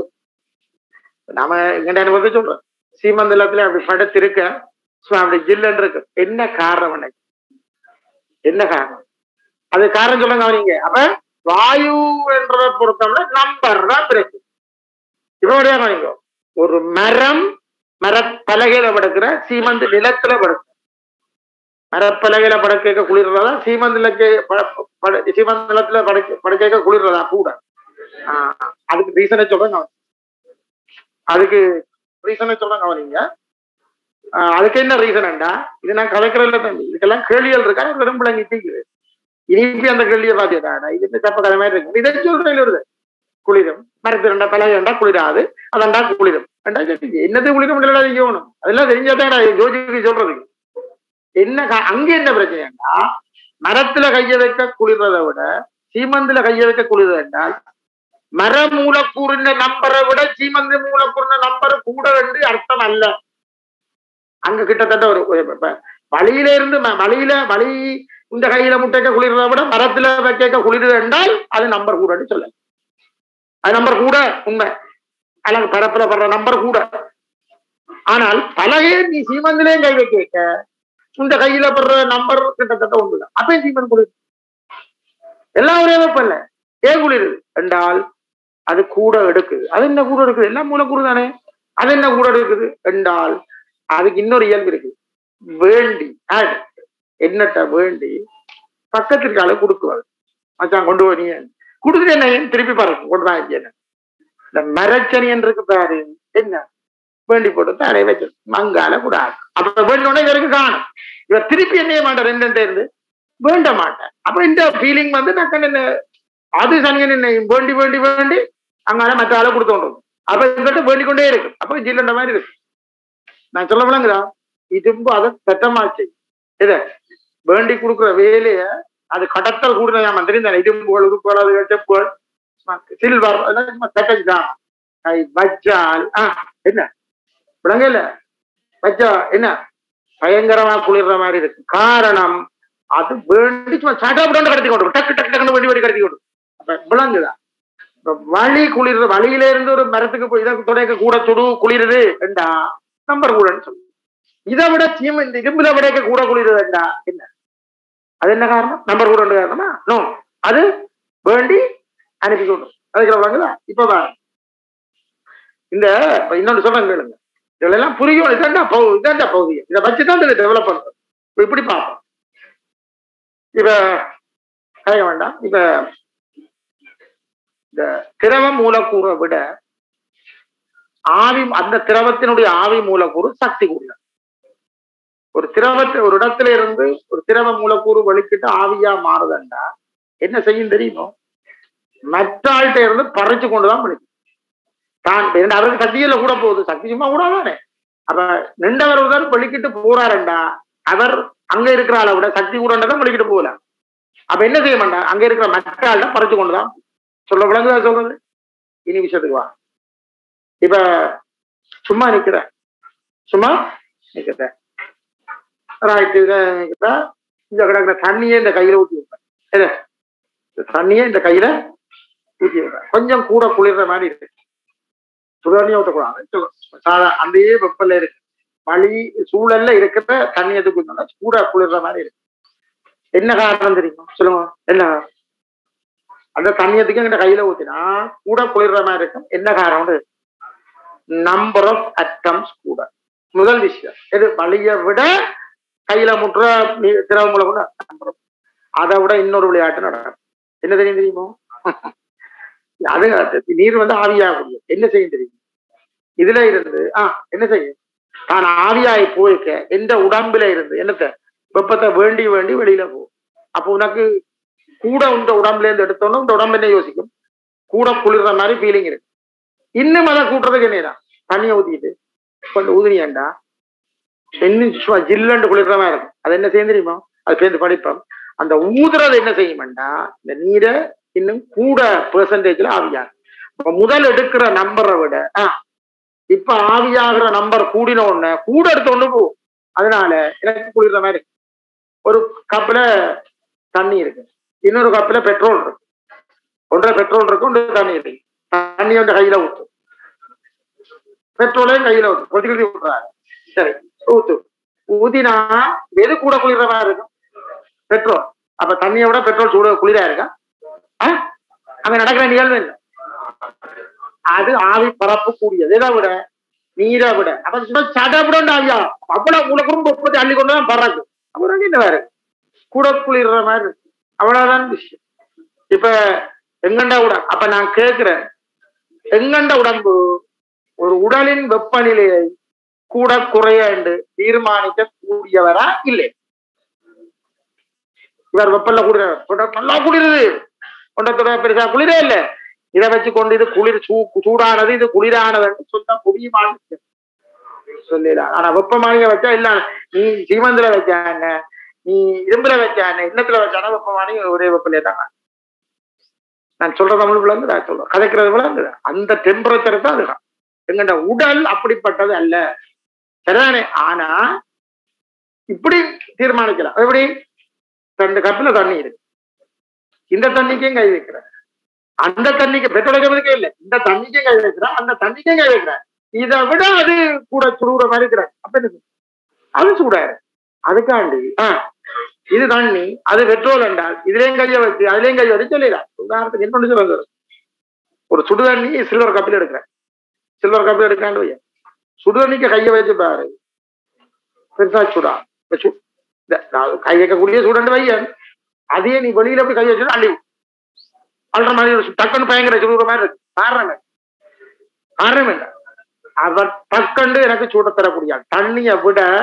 நாம எங்க அனுபவத்தை சொல்றேன் சீமந்தலத்துல அப்படி படுத்திருக்க சும்மா அப்படி ஜில்லுன்னு இருக்கு என்ன காரணம் எனக்கு என்ன காரணம் அது காரணம் சொல்லுங்க அவனீங்க அப்ப வாயு என்றதை பொறுத்தவரை நம்பர் தான் பிரச்சனை இவனுடைய கவனிங்க ஒரு மரம் மரப்பலகையில படுக்கிற சீமந்து நிலத்துல படுக்கிற மரப்பலகையில படுக்க குளிர்றதா சீமந்து நிலக்கு சீமந்த நிலத்துல படுக்க படுக்க குளிர்றதா கூட ஆஹ் அதுக்கு ரீசனை சொல்றேன் கவனி. அதுக்கு ரீசனை சொல்றேன் கவனிங்க ஆஹ் அதுக்கு என்ன ரீசன்டா இது நான் கலைக்கிறதுல தம்பி இதுக்கெல்லாம் கேள்விகள் இருக்கா விரும்பல நிற்கிறது இனிப்பி அந்த கேள்வியை பாத்தீங்கன்னா இது என்ன தப்ப கதை மாதிரி இருக்கு இதை சொல்றேன் வருது குளிரும் மரத்து ரெண்டா பலகை ரெண்டா குளிராது அதண்டா குளிரும் ரெண்டா சரி என்னது குளிரும் இல்லடா செய்யணும் அதெல்லாம் தெரிஞ்சாதான் ஜோதிக்கு சொல்றது என்ன கா- அங்க என்ன பிரச்சனைன்னா மரத்துல கைய வைக்க குளிர்றதை விட சீமந்துல கைய வைக்க குளிர்றது என்றால் மர மூலக்கூறின நம்பரை விட சீமந்த மூலக்கூறின நம்பர் கூட என்று அர்த்தம் அல்ல அங்க கிட்டத்தட்ட ஒரு ஒரு இப்ப வழியில இருந்து ம- வழியில வழி இந்த கையில முட்டைக்க குளிர்றதை விட மரத்துல வைக்க குளிர்றது என்றால் அது நம்பர் கூடன்னு சொல்ல அது நம்பர் கூட உண்மை அல்லது பரப்புல படுற நம்பர் கூட ஆனால் பலகை நீ சீமந்திலையும் கை வைக்க வைக்க இந்த கையில படுற நம்பர் கிட்டத்தட்ட ஒண்ணுதான் அப்பயும் சீமன் குளிர் எல்லாம் ஒரே வெப்பம் இல்ல ஏன் குளிருது என்றால் அது கூட எடுக்குது அது என்ன கூட எடுக்குது எல்லாம் மூலக்கூறு தானே அது என்ன கூட எடுக்குது என்றால் அதுக்கு இன்னொரு இயல்பு இருக்கு வேண்டி add, என்னட்ட வேண்டி பக்கத்திற்கு ஆளு கொடுக்குவாங்க மச்சான் கொண்டு போய் நீ கொடுத்துட்டு என்ன ஏன் திருப்பி பாருங்க கொண்டு தான் இங்க என்ன இந்த மரச்சனியன் இருக்கு பாரு என்ன வேண்டி போட்டு தானே வச்சு மங்கால கூட அப்ப வேண்டினோடனே இவருக்கு காணும் இவர் திருப்பி என்னைய மாட்டார் ரெண்டு இருந்து வேண்ட மாட்டேன் அப்ப இந்த ஃபீலிங் வந்து நான் என்ன அது சனியன் என்ன வேண்டி வேண்டி வேண்டி அங்கால மற்ற ஆளை கொடுத்தோண்டு அப்ப எங்கிட்ட வேண்டிக் கொண்டே இருக்கு அப்ப ஜில்லுன்ற மாதிரி இருக்கு நான் சொல்ல விளங்குதா இதும்பு அதை பெற்றமாச்சு இத வேண்டி கொடுக்குற வேலைய அது கடத்தல் கூட நான் மந்திரி இந்த இடும்புகள் உறுப்புகள் செப்புகள் சில்வர் தான் ஐ வச்சால் ஆ என்ன விளங்கல வச்சா என்ன பயங்கரமா குளிர்ற மாதிரி இருக்கு காரணம் அது வேண்டி சும்மா சட்டப்பட்டு கடத்தி கொண்டு டக்கு டக்கு டக்குன்னு வேண்டி வேண்டி கடத்தி கொண்டு அப்ப விளங்குதா இப்ப வழி குளிர்ற வழியில இருந்து ஒரு மரத்துக்கு போய் இதை துடைக்க கூட சுடு குளிருது என்றா நம்பர் கூடன்னு சொல்லு இதை விட தீம் இந்த இரும்புல விடைக்க கூட குளிருதுண்டா என்ன அது என்ன காரணம் நம்பர் கூட காரணமா நோ அது வேண்டி அனுப்பி கொண்டு அதுக்கு விளங்குதா இப்பதான் இந்த இப்ப இன்னொன்று சொல்றேன் கேளுங்க இதுல எல்லாம் புரியும் இதாண்டா பௌ இதாண்டா பௌதியம் இதை வச்சுதான் இதை டெவலப் பண்றோம் இப்ப இப்படி பார்ப்போம் இப்ப கேட்க வேண்டாம் இப்ப இந்த திரவ மூலக்கூறை விட ஆவி அந்த திரவத்தினுடைய ஆவி மூலக்கூறு சக்தி கூடிய ஒரு திரவத்தை ஒரு இடத்துல இருந்து ஒரு திரவ மூலக்கூறு வெளிக்கிட்டு ஆவியா மாறுதண்டா என்ன செய்யும் தெரியுமோ மற்ற ஆள்கிட்ட இருந்து பறிச்சு கொண்டுதான் பிடிக்கும் தான் இரண்டு அவருக்கு சக்தியில கூட போகுது சக்தி சும்மா கூட தானே அப்ப நின்றவர் தான் வெளிக்கிட்டு போறாருண்டா அவர் அங்க இருக்கிற ஆளை விட சக்தி கூட தான் வெளிக்கிட்டு போகல அப்ப என்ன செய்ய மாட்டான் அங்க இருக்கிற மற்ற ஆள்கிட்ட பறிச்சு கொண்டுதான் சொல்ல விளங்குதா சொல்றது இனி விஷயத்துக்கு வா இப்ப சும்மா நிக்கிற சும்மா நிக்கிற ரைட் இத நிக்கிற இந்த கிடக்குற தண்ணியே இந்த கையில ஊத்தி வைப்பேன் எது இந்த தண்ணியே இந்த கையில ஊத்தி வைப்பேன் கொஞ்சம் கூட குளிர்ற மாதிரி இருக்கு சுடுதண்ணியை ஊற்றக்கூடாது சாதா அந்த வெப்பல்ல இருக்கு வழி சூழல்ல இருக்கிற தண்ணியை தூக்கி கூட குளிர்ற மாதிரி இருக்கு என்ன காரணம் தெரியுமா சொல்லுங்க என்ன காரணம் அந்த தண்ணியத்துக்கு எங்கிட்ட கையில ஊத்தினா கூட குளிர்ற மாதிரி இருக்கும் என்ன காரணம் நம்பர் ஆஃப் அட்டம்ஸ் கூட முதல் விஷயம் இது வழியை விட கையில முற்ற திரவ மூலம் கூட நம்பர் அதை விட இன்னொரு விளையாட்டு நடக்கும் என்ன தெரியும் தெரியுமோ அது நீர் வந்து ஆவியாகக்கூடிய என்ன செய்யும் தெரியும் இதுல இருந்து ஆஹ் என்ன செய்யும் தான் ஆவியாகி போயிருக்க எந்த உடம்புல இருந்து என்னத்த வெப்பத்தை வேண்டி வேண்டி வெளியில போகும் அப்போ உனக்கு கூட இந்த உடம்புல இருந்து எடுத்தோன்னு இந்த உடம்பு என்ன யோசிக்கும் கூட குளிர்ற மாதிரி ஃபீலிங் இருக்கு இன்னும் அதை கூட்டுறதுக்கு என்னதான் தண்ணியை ஊத்திட்டு கொஞ்சம் ஊதுனியாண்டா இன்னும் சும்மா ஜில்லுண்டு குளிர்ற மாதிரி இருக்கும் அது என்ன செய்யும் தெரியுமா அது சேர்ந்து படிப்போம் அந்த ஊதுறது என்ன செய்யுமாண்டா இந்த நீரை இன்னும் கூட பெர்சன்டேஜ்ல ஆவியாகும் முதல் எடுக்கிற நம்பரை விட ஆஹ் இப்ப ஆவியாகிற நம்பர் கூடின உடனே கூட எடுத்த ஒண்ணு போகும் அதனால எனக்கு குளிர்ற மாதிரி ஒரு கப்ல தண்ணி இருக்கு இன்னொரு கப்ல பெட்ரோல் இருக்கு ஒன்றரை பெட்ரோல் இருக்கு ஒன்று தண்ணி இருக்கு தண்ணி வந்து கையில ஊத்து பெட்ரோலையும் கையில ஊத்து கொதி கொதி விட்டுறாங்க சரி ஊத்து ஊதினா எது கூட குளிர்ற மாதிரி இருக்கும் பெட்ரோல் அப்ப தண்ணியை விட பெட்ரோல் சூட குளிரா இருக்கா அங்க நடக்கிற நிகழ்வு என்ன அது ஆவி பரப்பு கூடியது எதை விட நீரை விட அப்ப சடபுடன் ஆவியா அவ்வளவு உள்ள குடும்ப உற்பத்தி அள்ளி கொண்டு தான் பறக்கு அப்புறம் என்ன வேற கூட குளிர்ற மாதிரி இருக்கு அவ்வளவுதான் விஷயம் இப்ப எங்கண்ட உடம்பு அப்ப நான் கேட்கிறேன் எங்கண்ட உடம்பு ஒரு உடலின் வெப்பநிலையை கூட குறைய என்று தீர்மானிக்க கூடியவரா இல்லை இவர் வெப்பல்ல குளிர நல்லா குளிருது கொண்டத்தோட பெருசா குளிரே இல்ல இதை வச்சு கொண்டு இது குளிர் சூ சூடானது இது குளிரானது சொன்னா முடியுமான்னு சொல்லலாம் ஆனா வெப்பமானிய வச்சா இல்ல நீ சீமந்தில வச்சாங்க நீ இரும்புல வச்சான இன்னத்துல வச்சானா வெப்பமானி ஒரே வெப்பலே தாங்க நான் சொல்ற தமிழ் விளங்கு நான் சொல்றேன் கதைக்கிறது விளங்குது அந்த டெம்பரேச்சர் தான் அதுதான் எங்கட உடல் அப்படிப்பட்டது அல்ல சரிதானே ஆனா இப்படி தீர்மானிக்கலாம் எப்படி ரெண்டு கப்பில தண்ணி இருக்கு இந்த தண்ணிக்கும் கை வைக்கிறேன் அந்த தண்ணிக்கு பெட்ரோல் வைக்கிறதுக்கே இல்லை இந்த தண்ணிக்கும் கை வைக்கிறேன் அந்த தண்ணிக்கும் கை வைக்கிறேன் இதை விட அது கூட சுடுற மாதிரி இருக்கிறேன் அப்ப என்ன அது சூடாரு அதுக்காண்டி ஆஹ் இது தண்ணி அது பெட்ரோல் என்றால் இதுலயும் கைய வச்சு அதுலயும் கைய வச்சு சொல்லிடலாம் உதாரணத்துக்கு என்ன சொல்லுங்க ஒரு சுடு தண்ணி சில்வர் கப்பில் எடுக்கிறேன் சில்வர் கப்பில் எடுக்கிறான்னு வைய சுடு தண்ணிக்கு கைய வச்சு பாரு பெருசா சுடா கை வைக்கக்கூடிய சூடண்டு வையன் அதையே நீ வெளியில போய் கை வச்சு அள்ளி அல்ற மாதிரி டக்குன்னு பயங்கர சுடுற மாதிரி இருக்கு காரணம் காரணம் என்ன அவர் டக்குண்டு எனக்கு சூட தரக்கூடிய தண்ணியை விட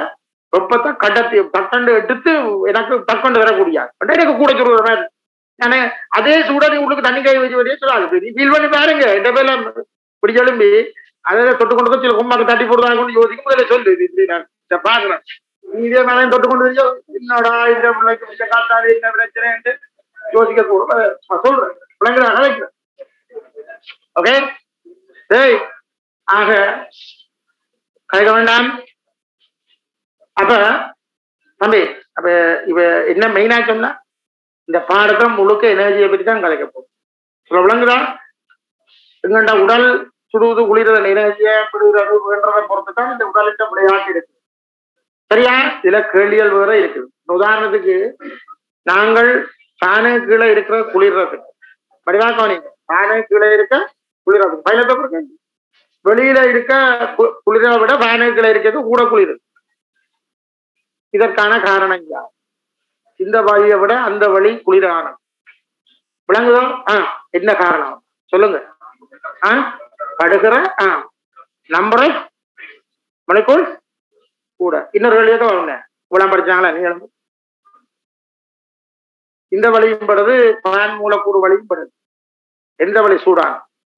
வெப்பத்தை கடத்தி தக்கண்டு எடுத்து எனக்கு தக்கண்டு வரக்கூடிய எனக்கு கூட சொல்ற மாதிரி நானே அதே சூட நீ உங்களுக்கு தண்ணி கை வச்சு வரையே சொல்லாது நீ ஃபீல் பண்ணி பாருங்க இந்த பேர்ல இப்படி எழும்பி அதை தொட்டு கொண்டு போய் சில கும்மாக்கு தட்டி போடுவாங்க கொண்டு யோசிக்கும் முதல்ல சொல்லு இது இப்படி நான் இதை பாக்குறேன் நீ இதே மேலே தொட்டு கொண்டு வந்து என்னடா இந்த பிள்ளைக்கு இந்த காத்தாரு இந்த பிரச்சனை யோசிக்க கூட நான் சொல்றேன் பிள்ளைங்களை அழைக்கிறேன் ஓகே டேய் ஆக கலைக்க வேண்டாம் அப்ப தம்பி அப்ப இவ என்ன மெயினா சொன்னா இந்த பாடத்தை முழுக்க எனர்ஜியை பற்றி தான் கலைக்க போகும் சொல்ல விளங்குதா எங்கண்டா உடல் சுடுவது குளிர்றது எனர்ஜியை விடுகிறது வேண்டதை பொறுத்து தான் இந்த உடலிட்ட விளையாட்டு இருக்கு சரியா இதுல கேள்விகள் வேற இருக்குது இப்ப உதாரணத்துக்கு நாங்கள் ஃபேனு கீழே இருக்கிற குளிர்றது வடிவாக்கம் நீங்க ஃபேனு கீழே இருக்க குளிர்றது பைலத்தை கொடுங்க வெளியில இருக்க கு- குளிரை விட ஃபேனு கீழே இருக்கிறது கூட குளிர் இதற்கான காரணம் யார் இந்த வழியை விட அந்த வழி குளிரானது விளங்குதோ ஆ என்ன காரணம் சொல்லுங்க ஆ படுகிற ஆ நம்புற மணிக்கூர் கூட இன்னொரு வழியாக தான் வருங்க இவ்வளவு படிச்சாங்களா நீங்க எழுந்து. இந்த வழியும் படுது பான் மூலக்கூறு வழியும் படுது எந்த வழி சூடான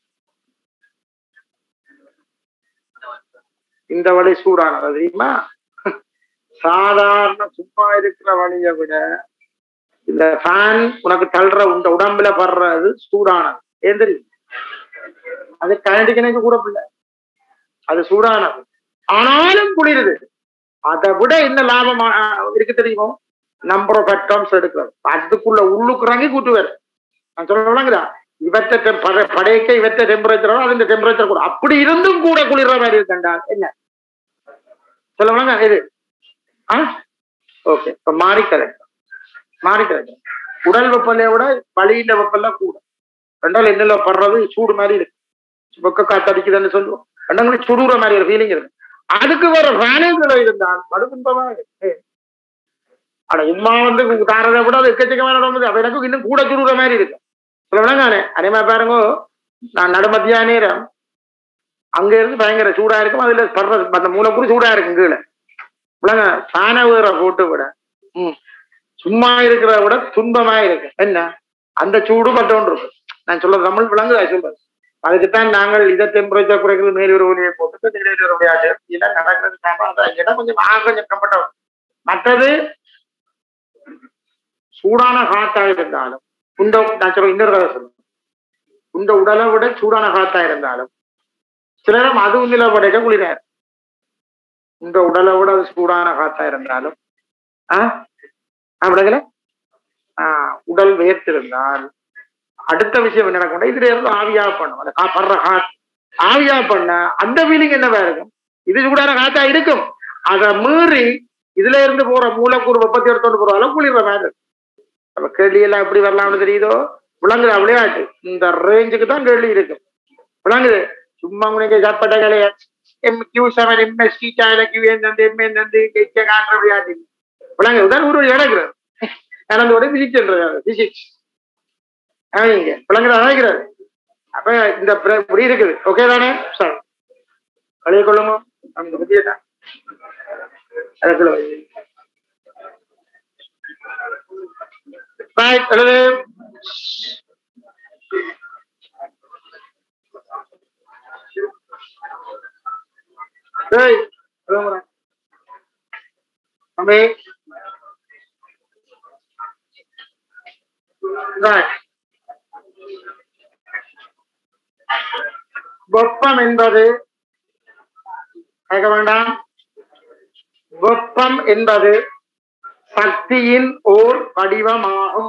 இந்த வழி சூடானது அது தெரியுமா சாதாரண சும்மா இருக்கிற வழியை விட இந்த ஃபேன் உனக்கு தள்ளுற உண்ட உடம்புல படுறது சூடானது ஏன் தெரியும் அது கரண்ட் கிணக்கு கூட பிள்ளை அது சூடானது ஆனாலும் குளிருது அதை விட என்ன லாபம் ஆ- இருக்கு தெரியுமோ நம்பர் ஆஃப் அட்டம்ஸ் எடுக்கிறது அதுக்குள்ள உள்ளுக்குறாங்க கூட்டுவார் நான் சொல்லுவாங்கதா இவற்றை டெம்- பட- படைக்க இவற்றை டெம்பரேச்சர் அது இந்த டெம்பரேச்சர் கூட அப்படி இருந்தும் கூட குளிர்ற மாதிரி இருக்கண்டா என்ன சொல்லுவாங்க இது ஆ ஓகே இப்ப மாறி கரெக்ட் மாறி கரெக்ட் உடல் வெப்பநிலையை விட வழியில வெப்பெல்லாம் கூட ரெண்டாலும் என்னல படுறது சூடு மாதிரி இருக்கு வெக்க காத்து அடிக்குதுன்னு சொல்லுவோம் ரெண்டாங்களும் சுடுற மாதிரி ஒரு ஃபீலிங் இருக்கு அதுக்கு வர ஃபேனுகளை இருந்தால் மறுபின்பமா இருக்கு ஆனா இம்மா வந்து தாரதை விட அது எக்கச்சக்கமான இடம் வந்து அப்ப எனக்கு இன்னும் கூட சுடுற மாதிரி இருக்கு சொல்ல விளங்கானே அதே மாதிரி பாருங்க நான் நடுமத்தியா நேரம் அங்க இருந்து பயங்கர சூடா இருக்கும் அதுல படுற அந்த மூலக்கூறு சூடா இருக்கும் கீழே விளங்க ஃபேனை வேற போட்டு விட ம் சும்மா இருக்கிறத விட துன்பமா இருக்கு என்ன அந்த சூடு பட்டோன்று இருக்கும் நான் சொல்றது தமிழ் விளங்குதா சொல்றது அதுக்குத்தான் நாங்கள் இதை டெம்பரேச்சர் குறைக்கிறது மேலூர் ஒளியை போட்டு நீலூர் விளையாட்டு இதெல்லாம் நடக்கிறது காரணம் அதான் இடம் கொஞ்சம் நான் கொஞ்சம் கம்ஃபர்டபுள் மற்றது சூடான காத்தா இருந்தாலும் உண்ட நான் சொல்ல இன்னொரு கதை சொல்லுவேன் உண்ட உடலை விட சூடான காத்தா இருந்தாலும் சில நேரம் அது உண்மையில படைக்க குளிராரு உண்ட உடலை விட அது சூடான காத்தா இருந்தாலும் ஆ அப்படிங்கல ஆஹ் உடல் வேர்த்திருந்தால் அடுத்த விஷயம் என்ன நடக்கும் இதுல இருந்து ஆவியா பண்ணும் அந்த கா- படுற காத்து ஆவியா பண்ண அந்த ஃபீலிங் என்னவா இருக்கும் இது சூடான காத்தா இருக்கும் அதை மீறி இதுல இருந்து போற மூலக்கூறு வெப்பத்தை எடுத்துட்டு போற அளவு குளிர்ற மாதிரி இருக்கும். அப்ப கேள்வி எல்லாம் எப்படி வரலாம்னு தெரியுதோ விளங்குதா விளையாட்டு இந்த ரேஞ்சுக்கு தான் கேள்வி இருக்கு விளங்குது சும்மா உனக்கு சாப்பாட்ட கலைய எம் கியூ செவன் எம்எஸ் கீட்டாயில கியூ என்னந்து எம் என்னந்து கெச்ச காட்டுற விளையாட்டு விளங்குது உதான் ஒரு இழக்கிறது நடந்தோட பிசிக்ஸ் பிசிக்ஸ் அவங்க விளங்குற அழைக்கிறாரு அப்ப இந்த பிர- இப்படி இருக்குது ஓகே தானே சார் கலையை கொள்ளுங்க அந்த பத்தியே தான் அதுக்குள்ள வை. Right, எழுது ஏய், எழுதுங்கடா. தம்பி Right. வெப்பம் என்பது கேட்க வேண்டாம் வெப்பம் என்பது சக்தியின் ஓர் வடிவமாகும்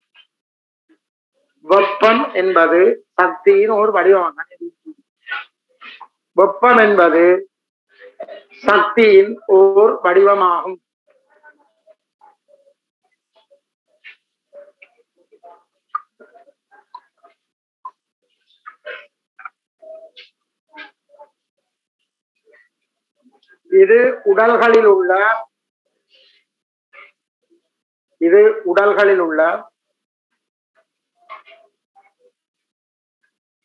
வெப்பம் என்பது சக்தியின் ஓர் வடிவமாகும் வெப்பம் என்பது சக்தியின் ஓர் வடிவமாகும் இது உடல்களில் உள்ள இது உடல்களில் உள்ள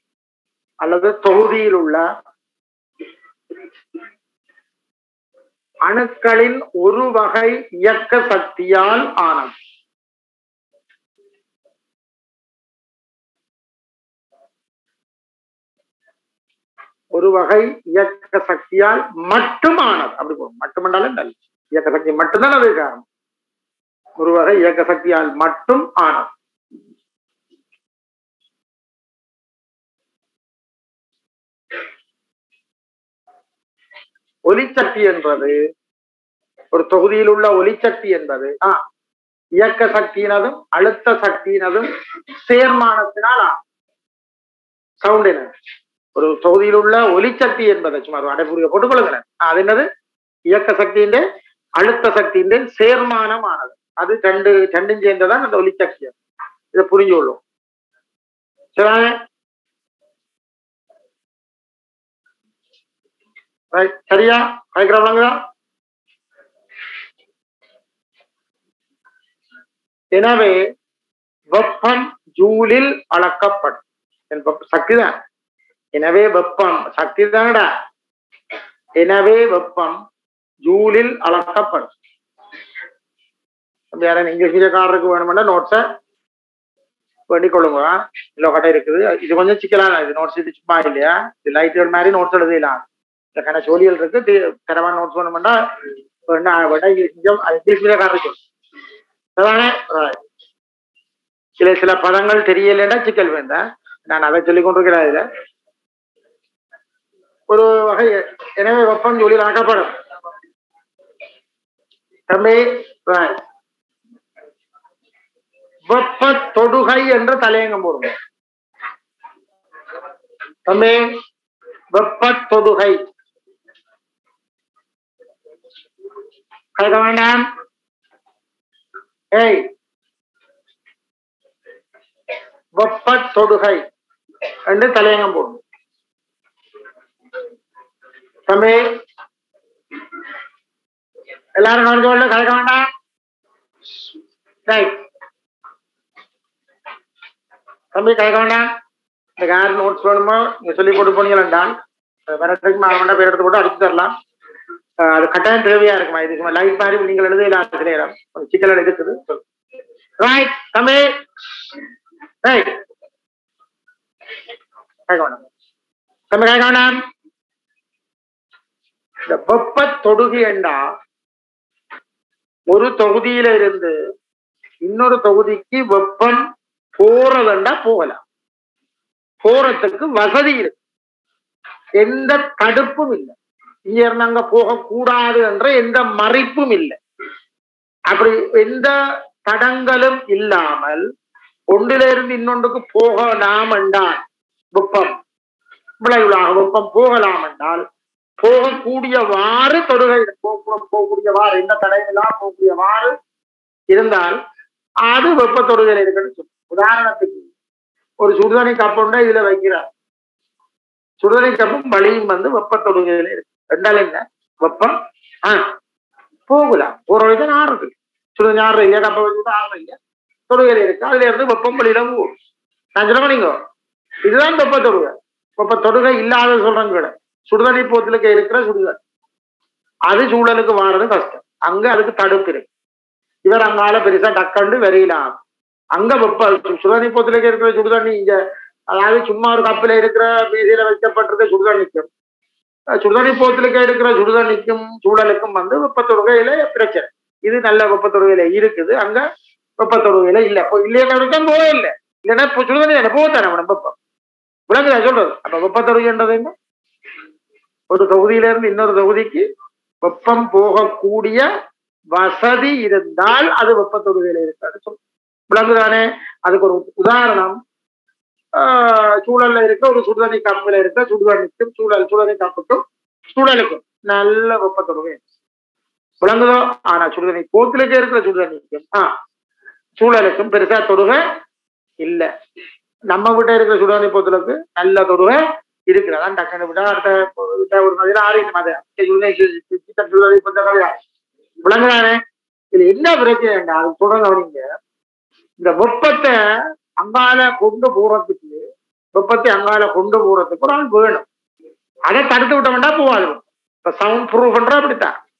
அல்லது தொகுதியில் உள்ள அணுக்களின் ஒரு வகை இயக்க சக்தியால் ஆனது ஒரு வகை இயக்க சக்தியால் மட்டும் ஆனது அப்படி போகும் மட்டுமென்றாலும் நல்ல இயக்க சக்தி மட்டும்தான் அது காரணம் ஒரு வகை இயக்க சக்தியால் மட்டும் ஆனது ஒலிச்சக்தி என்பது ஒரு தொகுதியில் உள்ள ஒலிச்சக்தி என்பது ஆ, இயக்க சக்தியினதும் அழுத்த சக்தியினதும் சேர்மானத்தினால் சவுண்ட் என்ன ஒரு தொகுதியில் உள்ள ஒலிச்சக்தி என்பதை சும்மா ஒரு அடைப்புரிய போட்டுக்கொள்ளுங்களேன் ஆ, அது என்னது இயக்க சக்தியின் அழுத்த சக்தியின் சேர்மானமானது அது ரெண்டு ரெண்டும் சேர்ந்ததான் அந்த ஒலிச்சக்தி இதை புரிஞ்சு கொள்ளும் சரி Right. சரியா கேட்கிறவங்களா எனவே வெப்பம் ஜூலில் அளக்கப்படும் என் வெப்ப- சக்திதான் எனவே வெப்பம் சக்தி தானடா எனவே வெப்பம் ஜூலில் அளக்கப்படும் அப்படி யாரும் இங்கிலீஷ் மீடியக்காரருக்கு வேணுமென்னா நோட்ஸை வேண்டிக் கொள்ளுங்க இல்லை கட்டை இருக்குது இது கொஞ்சம் சிக்கலான இது நோட்ஸ் இது சும்மா இல்லையா இது லைட்டுகள் மாதிரி நோட்ஸ் எழுதலாம் இந்த கண சோழியல் இருக்கு தி- தரமான நோட்ஸ் வேணுமெண்டா வேணா வேணா இங்கிலீஷ் மீடியம் அது இங்கிலீஷ் மீடியக்காரருக்கு அதானே Right. சில சில பதங்கள் தெரியலைன்னா சிக்கல் வேண்டாம் நான் அதை சொல்லிக் கொண்டிருக்கிறேன் இதுல ஒரு வகை எனவே வெப்பம் ஜோலியில் ஆக்கப்படும் தம்பி right. வெப்ப தொடுகை என்று தலையங்கம் போடுங்க தம்பி வெப்ப தொடுகை கேட்க வேண்டாம் ஏய் வெப்ப தொடுகை என்று தலையங்கம் போடும் தம்பி எல்லாரும் கவனிச்சு கலக்க வேண்டாம் ரைட் தம்பி கலக்க வேண்டாம் இந்த யார் நோட்ஸ் வேணுமோ நீங்க சொல்லி போட்டு போனீங்களா வரட்டுக்கு மாவட்ட பேர் எடுத்து போட்டு அடிச்சு தரலாம் அஹ் அது கட்டாயம் தேவையா இருக்குமா இதுக்கு லைட் மாதிரி நீங்கள் எழுதல ஆசிரியரம் கொஞ்சம் சிக்கல் இருக்குது ரைட் தம்பி ரைட் கேட்க வேண்டாம் தம்பி கேட்க வேண்டாம் இந்த வெப்ப தொடுகை என்றா ஒரு தொகுதியில இருந்து இன்னொரு தொகுதிக்கு வெப்பம் போறதுண்டா போகலாம் போறதுக்கு வசதி இருக்கு எந்த தடுப்பும் இல்லை இங்க இருந்து அங்க போகக்கூடாது என்ற எந்த மறைப்பும் இல்லை அப்படி எந்த தடங்களும் இல்லாமல் ஒன்றிலிருந்து இன்னொன்றுக்கு போகலாம் என்றால் வெப்பம் விளைவுலாக வெப்பம் போகலாம் என்றால் போகக்கூடியவாறு தொடுகை போ- போகக்கூடியவாறு எந்த தடையெல்லாம் போகக்கூடியவாறு இருந்தால் அது வெப்ப தொடுகையில் இருக்குன்னு சொல்லும் உதாரணத்துக்கு ஒரு சுடுதண்ணி கப்புண்டா இதுல வைக்கிறார் சுடுதண்ணி கப்பும் வழியும் வந்து வெப்ப தொடுகையில இருக்கு ரெண்டால் என்ன வெப்பம் ஆ போகலாம் ஒரு வழிதான் ஆறுது சுடுதண்ணி ஆறு இல்லையா கப்ப வச்சுட்டு ஆறு இல்லையா தொடுகையில இருக்கு அதுல இருந்து வெப்பம் வெளியில போகும் நான் சொல்ல நீங்க இதுதான் வெப்ப தொடுகை வெப்ப தொடுகை இல்லாத சொல்றேன் கூட சுடுதண்ணி போத்திலுக்கு இருக்கிற சுடுதண்ணி அது சூழலுக்கு வாரது கஷ்டம் அங்க அதுக்கு தடுப்பு இருக்கு இவர் அங்கால பெருசா டக்கண்டு வெறியலாம் அங்க வெப்ப சுடுதண்ணி போத்திலுக்கு இருக்கிற சுடுதண்ணி இங்க அதாவது சும்மா ஒரு கப்பில இருக்கிற மேசையில வைக்கப்பட்டிருக்க சுடுதண்ணிக்கும் அஹ் சுடுதண்ணி போத்திலுக்கு இருக்கிற சுடுதண்ணிக்கும் சூழலுக்கும் வந்து வெப்ப தொடுகையில பிரச்சனை இது நல்ல வெப்ப தொடுகையில இருக்குது அங்க வெப்ப தொடுகையில இல்ல இப்போ இல்லைன்னா போக இல்லை இல்லைன்னா இப்போ சுடுதண்ணி தானே போகத்தானே நம்ம வெப்பம் விளங்குதா சொல்றது அப்ப வெப்ப தொடுகைன்றது என்ன ஒரு தொகுதியில இருந்து இன்னொரு தொகுதிக்கு வெப்பம் போகக்கூடிய வசதி இருந்தால் அது வெப்ப தொடுகையில இருக்காது சொல்லும் விளங்குதானே அதுக்கு ஒரு உதாரணம் ஆஹ் சூழல்ல இருக்க ஒரு சுடுதண்ணி கப்பில இருக்க சுடுதண்ணிக்கும் சூழல் சுடுதண்ணி கப்புக்கும் சூழலுக்கும் நல்ல வெப்ப தொடுகை விளங்குதோ ஆனா சுடுதண்ணி போத்திலுக்கு இருக்கிற சுடுதண்ணிக்கும் ஆஹ் சூழலுக்கும் பெருசா தொடுகை இல்ல நம்ம கிட்ட இருக்கிற சுடுதண்ணி போத்தலுக்கு நல்ல தொடுகை இருக்குது அதான் டக்குனு விட்டா அடுத்த விட்டா ஒரு மாதிரி ஆறிடும் அது சுடுதண்ணி போத்த விளங்குதானே இதுல என்ன பிரச்சனை என்றால் சொல்றேன் கவனிங்க இந்த வெப்பத்தை அங்கால கொண்டு போறதுக்கு வெப்பத்தை அங்கால கொண்டு போறதுக்கு ஒரு ஆள் வேணும் அதை தடுத்து விட்டோம்னா போவாது இப்ப சவுண்ட் ப்ரூஃப் பண்ற அப்படித்தான்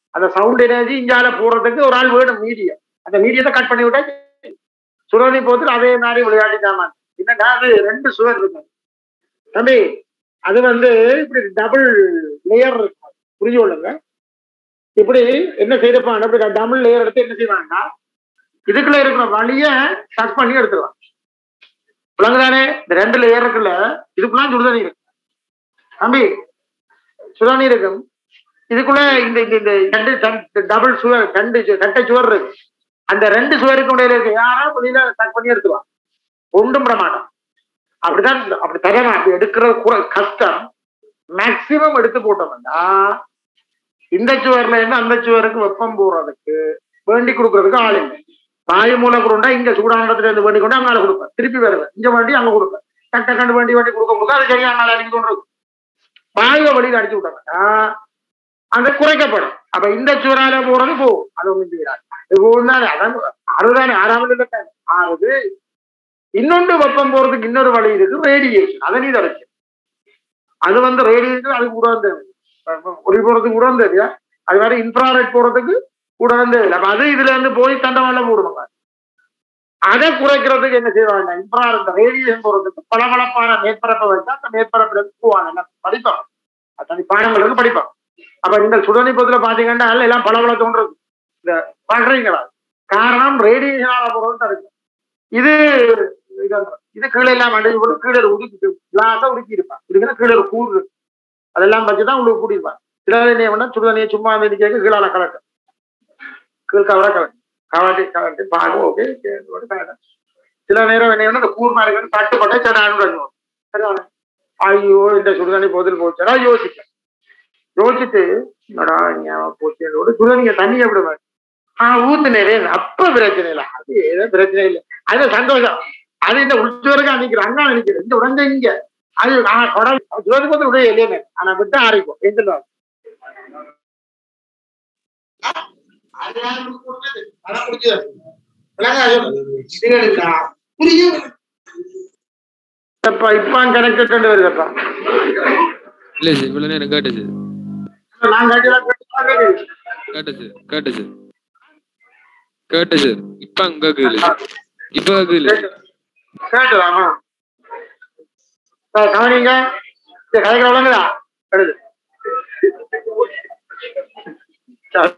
அந்த சவுண்ட் எனர்ஜி இங்கால போறதுக்கு ஒரு ஆள் வேணும் மீடியம் அந்த மீடியத்தை கட் பண்ணி விட்டா சுரதி போத்து அதே மாதிரி விளையாடிட்டாமா என்னடா அது ரெண்டு சுவர் இருக்கு தம்பி அது வந்து இப்படி டபுள் லேயர் இருக்கும் புரிஞ்சு கொள்ளுங்க இப்படி என்ன செய்யப்பாங்க இப்படி டபுள் லேயர் எடுத்து என்ன செய்வாங்கன்னா இதுக்குள்ள இருக்கிற வழிய கட் பண்ணி எடுத்துருவாங்க விளங்குதானே இந்த ரெண்டு லேயர் இருக்குல்ல இதுக்குள்ள சுடுதண்ணி இருக்கு தம்பி சுடுதண்ணி இருக்கும் இதுக்குள்ள இந்த இந்த இந்த ரெண்டு டபுள் சுவர் ரெண்டு சு- ரெட்டை சுவர் இருக்கு அந்த ரெண்டு சுவருக்கு இடையில இருக்கு யாரா வெளியில கட் பண்ணி எடுத்துருவான் ஒன்றும் விட மாட்டான் அப்படிதான் இந்த- அப்படி தரணும் அப்படி எடுக்கிற கூட கஷ்டம் மேக்சிமம் எடுத்து போட்டோம்னா இந்த சுவர்ல இருந்து அந்த சுவருக்கு வெப்பம் போடுறதுக்கு வேண்டி கொடுக்கறதுக்கு ஆள் இல்லை வாயு மூலக்குருண்டா இங்க சூடானத்துல இருந்து வேண்டி கொண்டு அங்கால கொடுப்பேன் திருப்பி வருவேன் இங்க வேண்டி அங்க கொடுப்பேன் டக்க கண்டு வேண்டி வேண்டி கொடுக்க கொடுக்க அது சரியா அங்கால அடிச்சு கொண்டு இருக்கும் வாயுவை வெளியில அடிச்சு விட்டாங்கன்னா அந்த குறைக்கப்படும் அப்ப இந்த சுவரால போறது போகும் அது ஒண்ணும் செய்யறாரு தானே அதான் ஆறுதானே ஆறாமல் இல்லை ஆறுது இன்னொன்று வெப்பம் போறதுக்கு இன்னொரு வழி இருக்கு ரேடியேஷன் அதை நீ தடைச்சு அது வந்து ரேடியேஷன் அது கூட வந்து ஒளி போறதுக்கு கூட வந்து அது மாதிரி இன்ஃப்ராரெட் போறதுக்கு கூட வந்து அப்ப அது இதுல இருந்து போய் தண்டவாளம் போடுவாங்க அதை குறைக்கிறதுக்கு என்ன செய்வாங்க இன்ஃப்ராரெட் ரேடியேஷன் போறதுக்கு பளபளப்பான மேற்பரப்பை வச்சா அந்த மேற்பரப்புல இருந்து போவாங்க என்ன படிப்பாங்க அத்தனை பாடங்களுக்கு படிப்பாங்க அப்ப நீங்கள் சுடனி பத்துல பாத்தீங்கன்னா எல்லாம் பளபள தோன்றது இந்த பாக்குறீங்களா காரணம் ரேடியேஷனால போறது தடுக்கும் இது இது- இது கீழே எல்லாம் அடைஞ்சு போட்டு கீழே உடுக்கி கிளாஸா உடுக்கி இருப்பான் இதுக்குன்னா கீழே ஒரு கூறு இருக்கு. அதெல்லாம் வச்சுதான் உங்களுக்கு கூட்டியிருப்பான் சிலர் என்ன பண்ணா சுடுதண்ணியை சும்மா வந்து கேட்க கீழால கலக்க கீழ் கவரா கலக்கு கவாட்டி கலட்டு பாகம் ஓகே சில நேரம் என்ன பண்ணா, இந்த கூர் மேலே தட்டுப்பட்டா சரி அனுப்பிடுவோம் சரிதானே ஐயோ இந்த சுடுதண்ணி போதில் போச்சுடா யோசிக்க யோசிச்சுட்டு என்னடா ஞாபகம் போச்சு என்னோட சுடுதண்ணிய தண்ணி எப்படி வரும்? ஆஹ் ஊத்துனேரே அப்ப பிரச்சனை இல்லை அது ஏதோ பிரச்சனை இல்லை அது சந்தோஷம் அது இந்த உள்சுவருக்கு அன்னைக்கு அண்ணா நினைக்கிறேன் இந்த உடஞ்ச இங்க அது நான் குடல் சுவருக்கு வந்து உடைய இல்லையே ஆனா விட்டு ஆரிக்கும் எந்த இப்ப கனெக்டட் வருதப்பா இல்ல சார் இவ்வளவு நேரம் கேட்டுச்சு நான் கேட்டதா கேட்டது. கேட்டுச்சு கேட்டுச்சு கேட்டுச்சு இப்ப அங்க கேக்குது இப்ப கேக்குது கேட்டதாமா சார் கவனிங்க சரி, கதைக்கிற விளங்குதா எடுது சரி.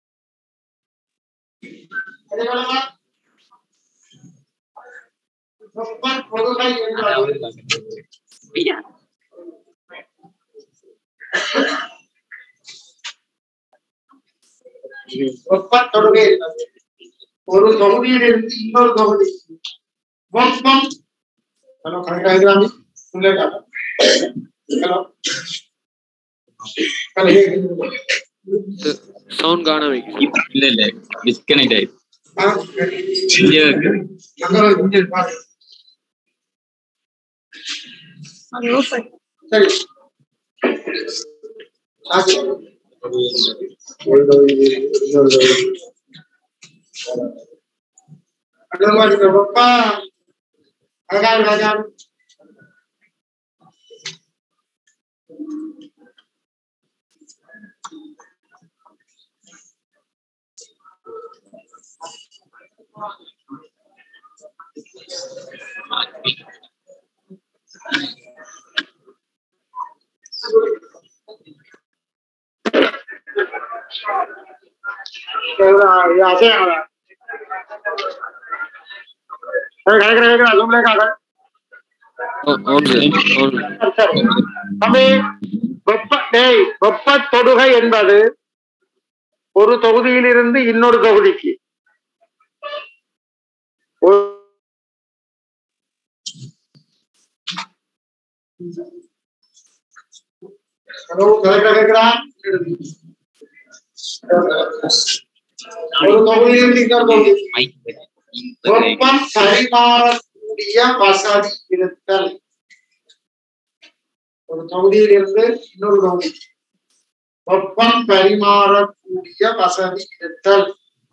வெப்பத் தொடுகை என்பது ஒரு தொகுதியிலிருந்து இன்னொரு தொகுதி வெப்பம் ஹலோ கரெக்டாக ஹலோ ஹலோ சவுண்ட் காண வைக்கும் இப்ப இல்ல இல்ல டிஸ்கனெக்ட் ஆயிடுச்சு இங்கே இருக்கு. சரி ஆச்சு. ஒரு தொகுதி, இன்னொரு தொகுதி. அடுத்த மாதிரி இந்த வெப்பம் அழகா அழகா கேக்குதா? இது அசையாங்களா? சரி, கேக்குறேன், கேக்குறேன். zoom ல கேக்குறேன். ஆம் சார் ஆம் சரி, சரி. தம்பி வெப்ப டேய் வெப்ப தொடுகை என்பது ஒரு தொகுதியிலிருந்து இன்னொரு தொகுதிக்கு ஒரு- ஹலோ கரெக்டா கேக்குறா ஒரு தொகுதியிலிருந்து இன்னொரு தொகுதி மைக் இந்த வெப்பம் பரிமாறக்கூடிய வசதி இருத்தல் ஒரு தொகுதியில் இருந்து இன்னொரு தொகுதி வெப்பம் பரிமாறக்கூடிய வசதி இருத்தல்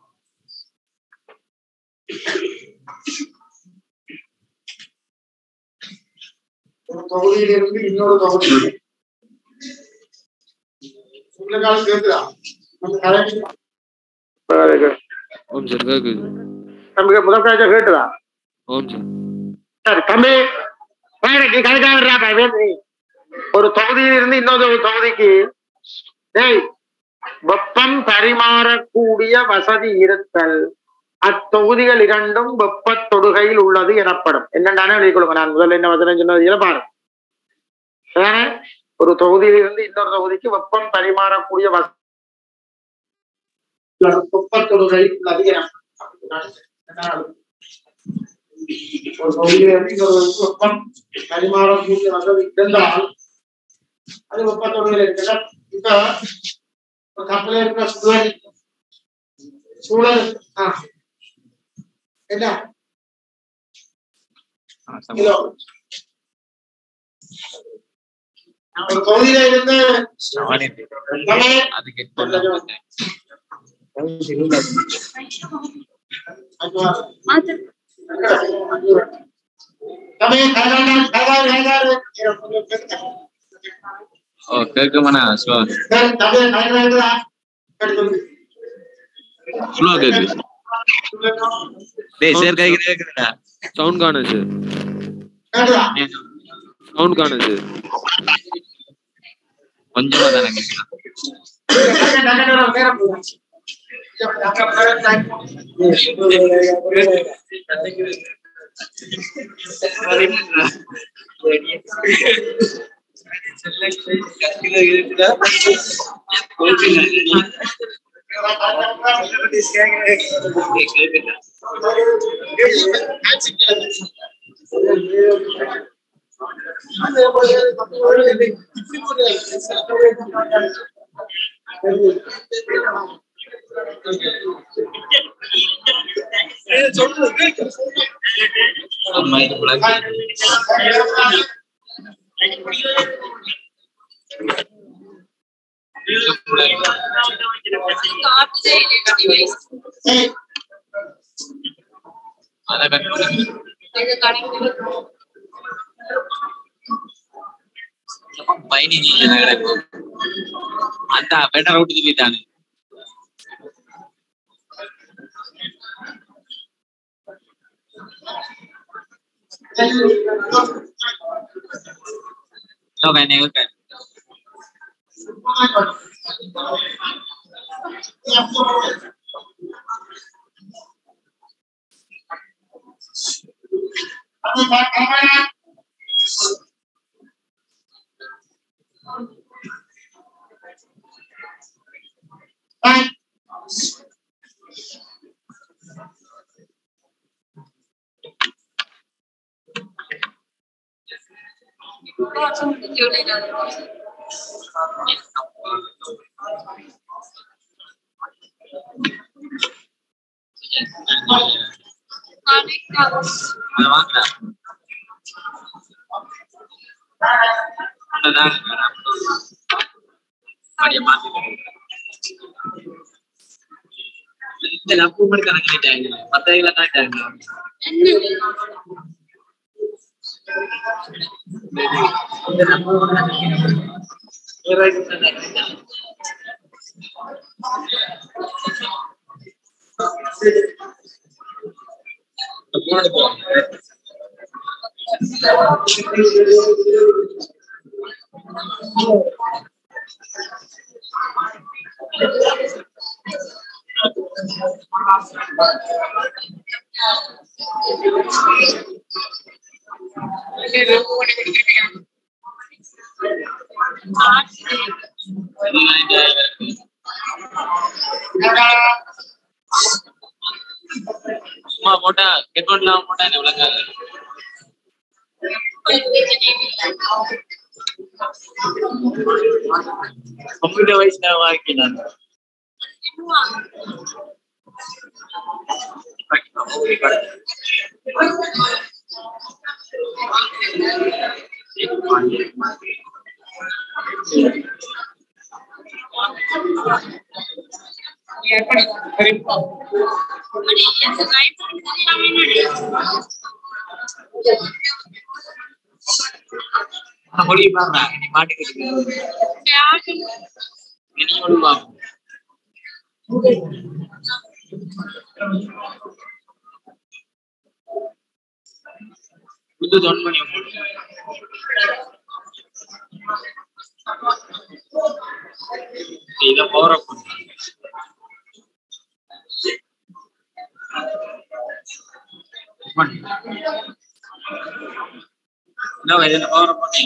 ஒரு தொகுதியில் இருந்து இன்னொரு தொகுதி உங்களுக்கு கேக்குதா ஓம் சார் கேக்குது தம்பி முதல் காய்ச்ச கேட்டுதா ஓம் சார் சரி தம்பி வேலைக்கு கணக்காக ஒரு தொகுதியில் இருந்து இன்னொரு தொகுதிக்கு டேய் வெப்பம் பரிமாறக்கூடிய வசதி இருத்தல் அத்தொகுதிகள் இரண்டும் வெப்ப தொடுகையில் உள்ளது எனப்படும் என்னென்ன எழுதி கொடுங்க நான் முதல்ல என்ன வசனம் சொன்னது பாருங்க அதானே? ஒரு தொகுதியில் இருந்து இன்னொரு தொகுதிக்கு வெப்பம் பரிமாறக்கூடிய வசதி தொப்பத்தொடுகை அதிகம் ஒரு தொகுதியில இருந்து இன்னொரு வெப்பம் பரிமாறக்கூடிய வசதி இருந்தால் அது வெப்பத்தொடுகையில் இருக்கிற இப்ப ஒரு கப்பல இருக்கிற சூழல் சூழல் ஆ. என்ன கிலோ ஒரு தொகுதியில இருந்து வெப்பமே அது கெட் பண்ண தம்பி கைகால் கைகால் கைகால் ஓ கேட்குமாண்ணா ஸ்லோ தம்பி கைகால் எடுத்து ஸ்லோ கேக்குது டேய் சார் கை கேக்குதுடா சவுண்ட் காண சார் கேட்டுதா சவுண்ட் காண சார் கொஞ்சமா தானே கேக்குது அம்மா இது புலங்க அத கட் பண்ணு பதினஞ்சு கிடக்கும் அந்த பெட்டர் அவுட்டுக்கு போயிட்டானு Lo que niego que அதை வாங்கல அதான் அப்படியே மாத்திட்டு இந்த லப்பு மட்டும் கணக்கிட்டாங்க மத்த இதுல கணக்கிட்டாங்க இந்த லப்பு மட்டும் கணக்கிட்டாங்க வேற இதுல கணக்கிட்டாங்க இதெல்லாம் இந்த சும்மா போட்டா ஹெட்ஃபோன்லாம் போட்டா என்ன விளங்காது கம்ப்யூட்டர் வைஸ் நான் வாங்கி நான் மொழி பாருங்க நீ மாட்டிக்கிட்டு நீ ஒழுங்கா புது ஒன் பண்ணி போடு இத போற என்ன இதில் பவர் பண்ணி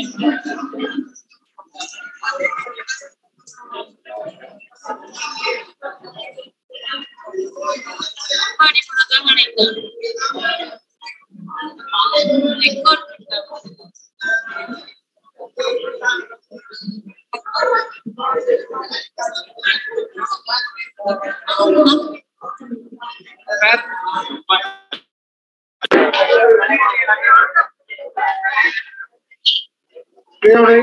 இதோட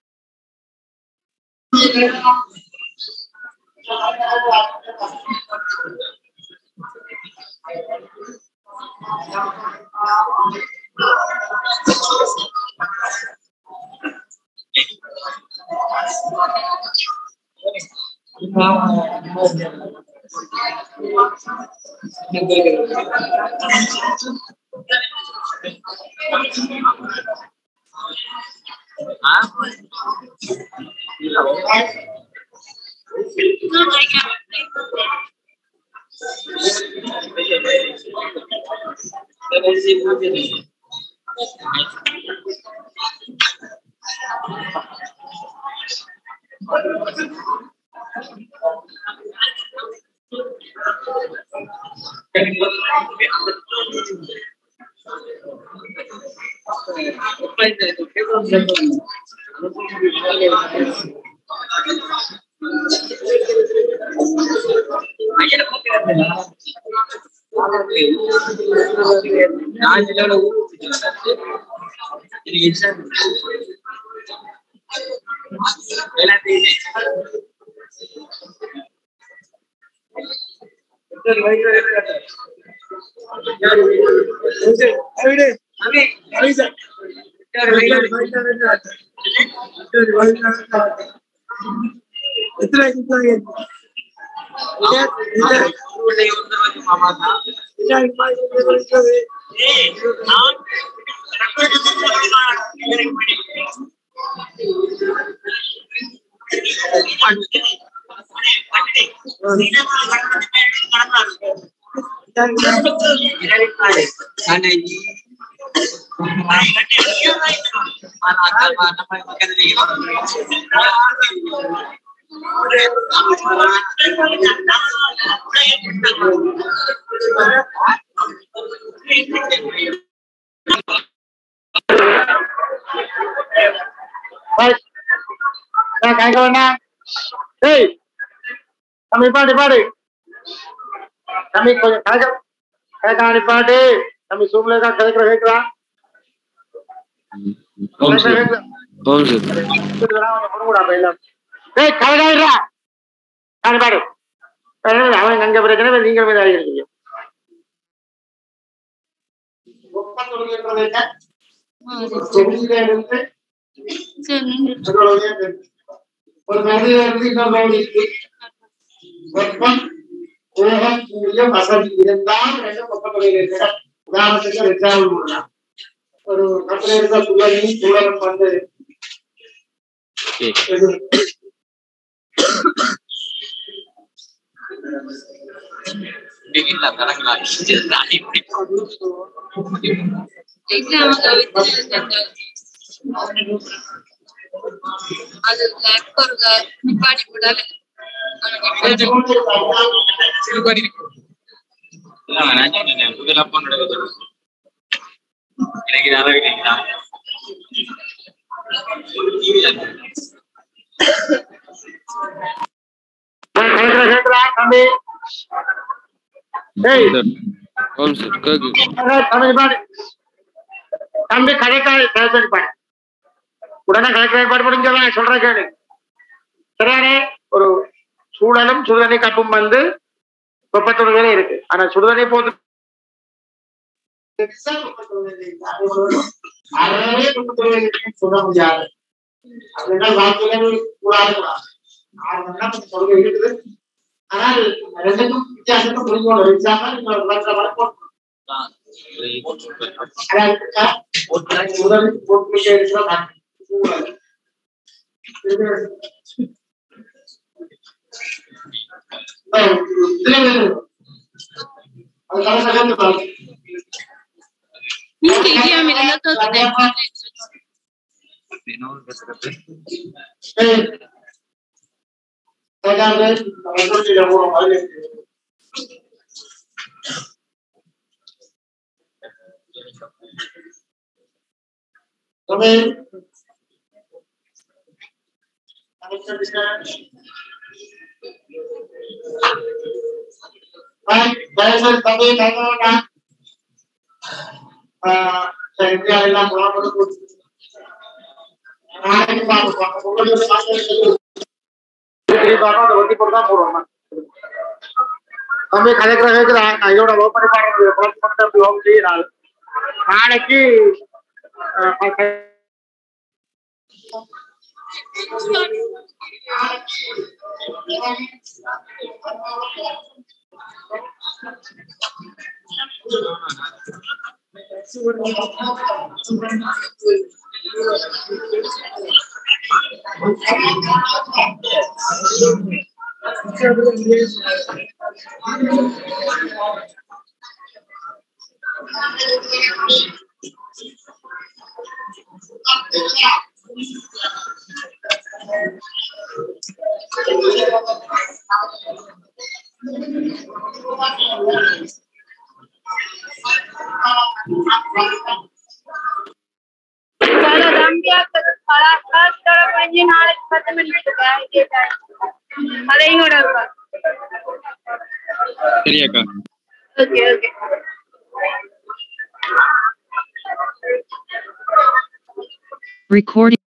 கணக்க வேண்டாம் ஏய் தம்பி பாடு பாடு தம்பி கொஞ்சம் கணக்க கணக்கா நிப்பாட்டு தம்பி சூம்ல இருக்கா கதைக்கிற கேட்கிறா ஓம் சார் ஓம் சார் ஏய் கலகாயிரா நான் பாடு அவன் கங்க பிரச்சனை நீங்க போய் தான் இருக்கீங்க தொகுதியிலிருந்து ஒரு மனிதனுக்கு இன்னொரு மனிதனுக்கு வெப்பம் உலகம் கூடிய வசதி இருந்தால் ரெண்டு பக்கத்துறையில் இருக்கிற உதாரணத்துக்கு எக்ஸாம்பிள் பண்ணலாம் ஒரு கப்பல இருக்க சுழலி சுழலம் வந்து இது அது ஒரு நிப்பாடி போட்டாலே கொஞ்சம் கொஞ்சம் எனக்கு நல்லா இருக்கீங்களா கேட்கிறா கேட்கிறா தம்பி ஏய் ஓம் சார் கேக்கு தம்பி பாடு தம்பி கடைக்காய் கடைக்காய் பாடு உடனே கடைக்காய் பாடு முடிஞ்சலாம் சொல்றேன் கேளு சரியானே ஒரு சூழலும் சுடுதண்ணி கப்பும் வந்து வெப்பத்துறையிலே இருக்கு ஆனா சுடுதண்ணி போது அறவே வெப்பத்துறையில் சொல்ல முடியாது அப்படின்னா வாழ்க்கையில கூடாது ஆறு மணி நேரம் சொல்ல இருக்குது ஆனால் ரெண்டுக்கும் வித்தியாசத்தை புரிஞ்சு எக்ஸாம்பிள் நீங்க ஒரு லட்ச ரூபாய் போட்டு அதாவது முதல் போட்டு இருக்கிற மாற்றம் Instagram இருந்தா கேக்குதே. எல்லாம் புறப்பட்டு நாளைக்கு பார்ப்போம் உங்களுக்கு பார்த்து திருப்பி பார்ப்போம் அதை ஒட்டி போட்டு தான் போடுவோம் நான். தம்பி கதைக்கிற கேட்குறா நான் இதோட லோ பண்ணி பாடுறது குழந்தை மட்டும் அப்படி ஓம் செய்யறாள் நாளைக்கு அஹ், ப- చాలా தம்பியாக்கு கிளாஸ் தர முடிஞ்சு நாளைக்கு பத்து மணிக்கு இருக்கா இதே time. அதையும் கூட இருக்கா சரியாக்கா ஓகே ஓகே Recording.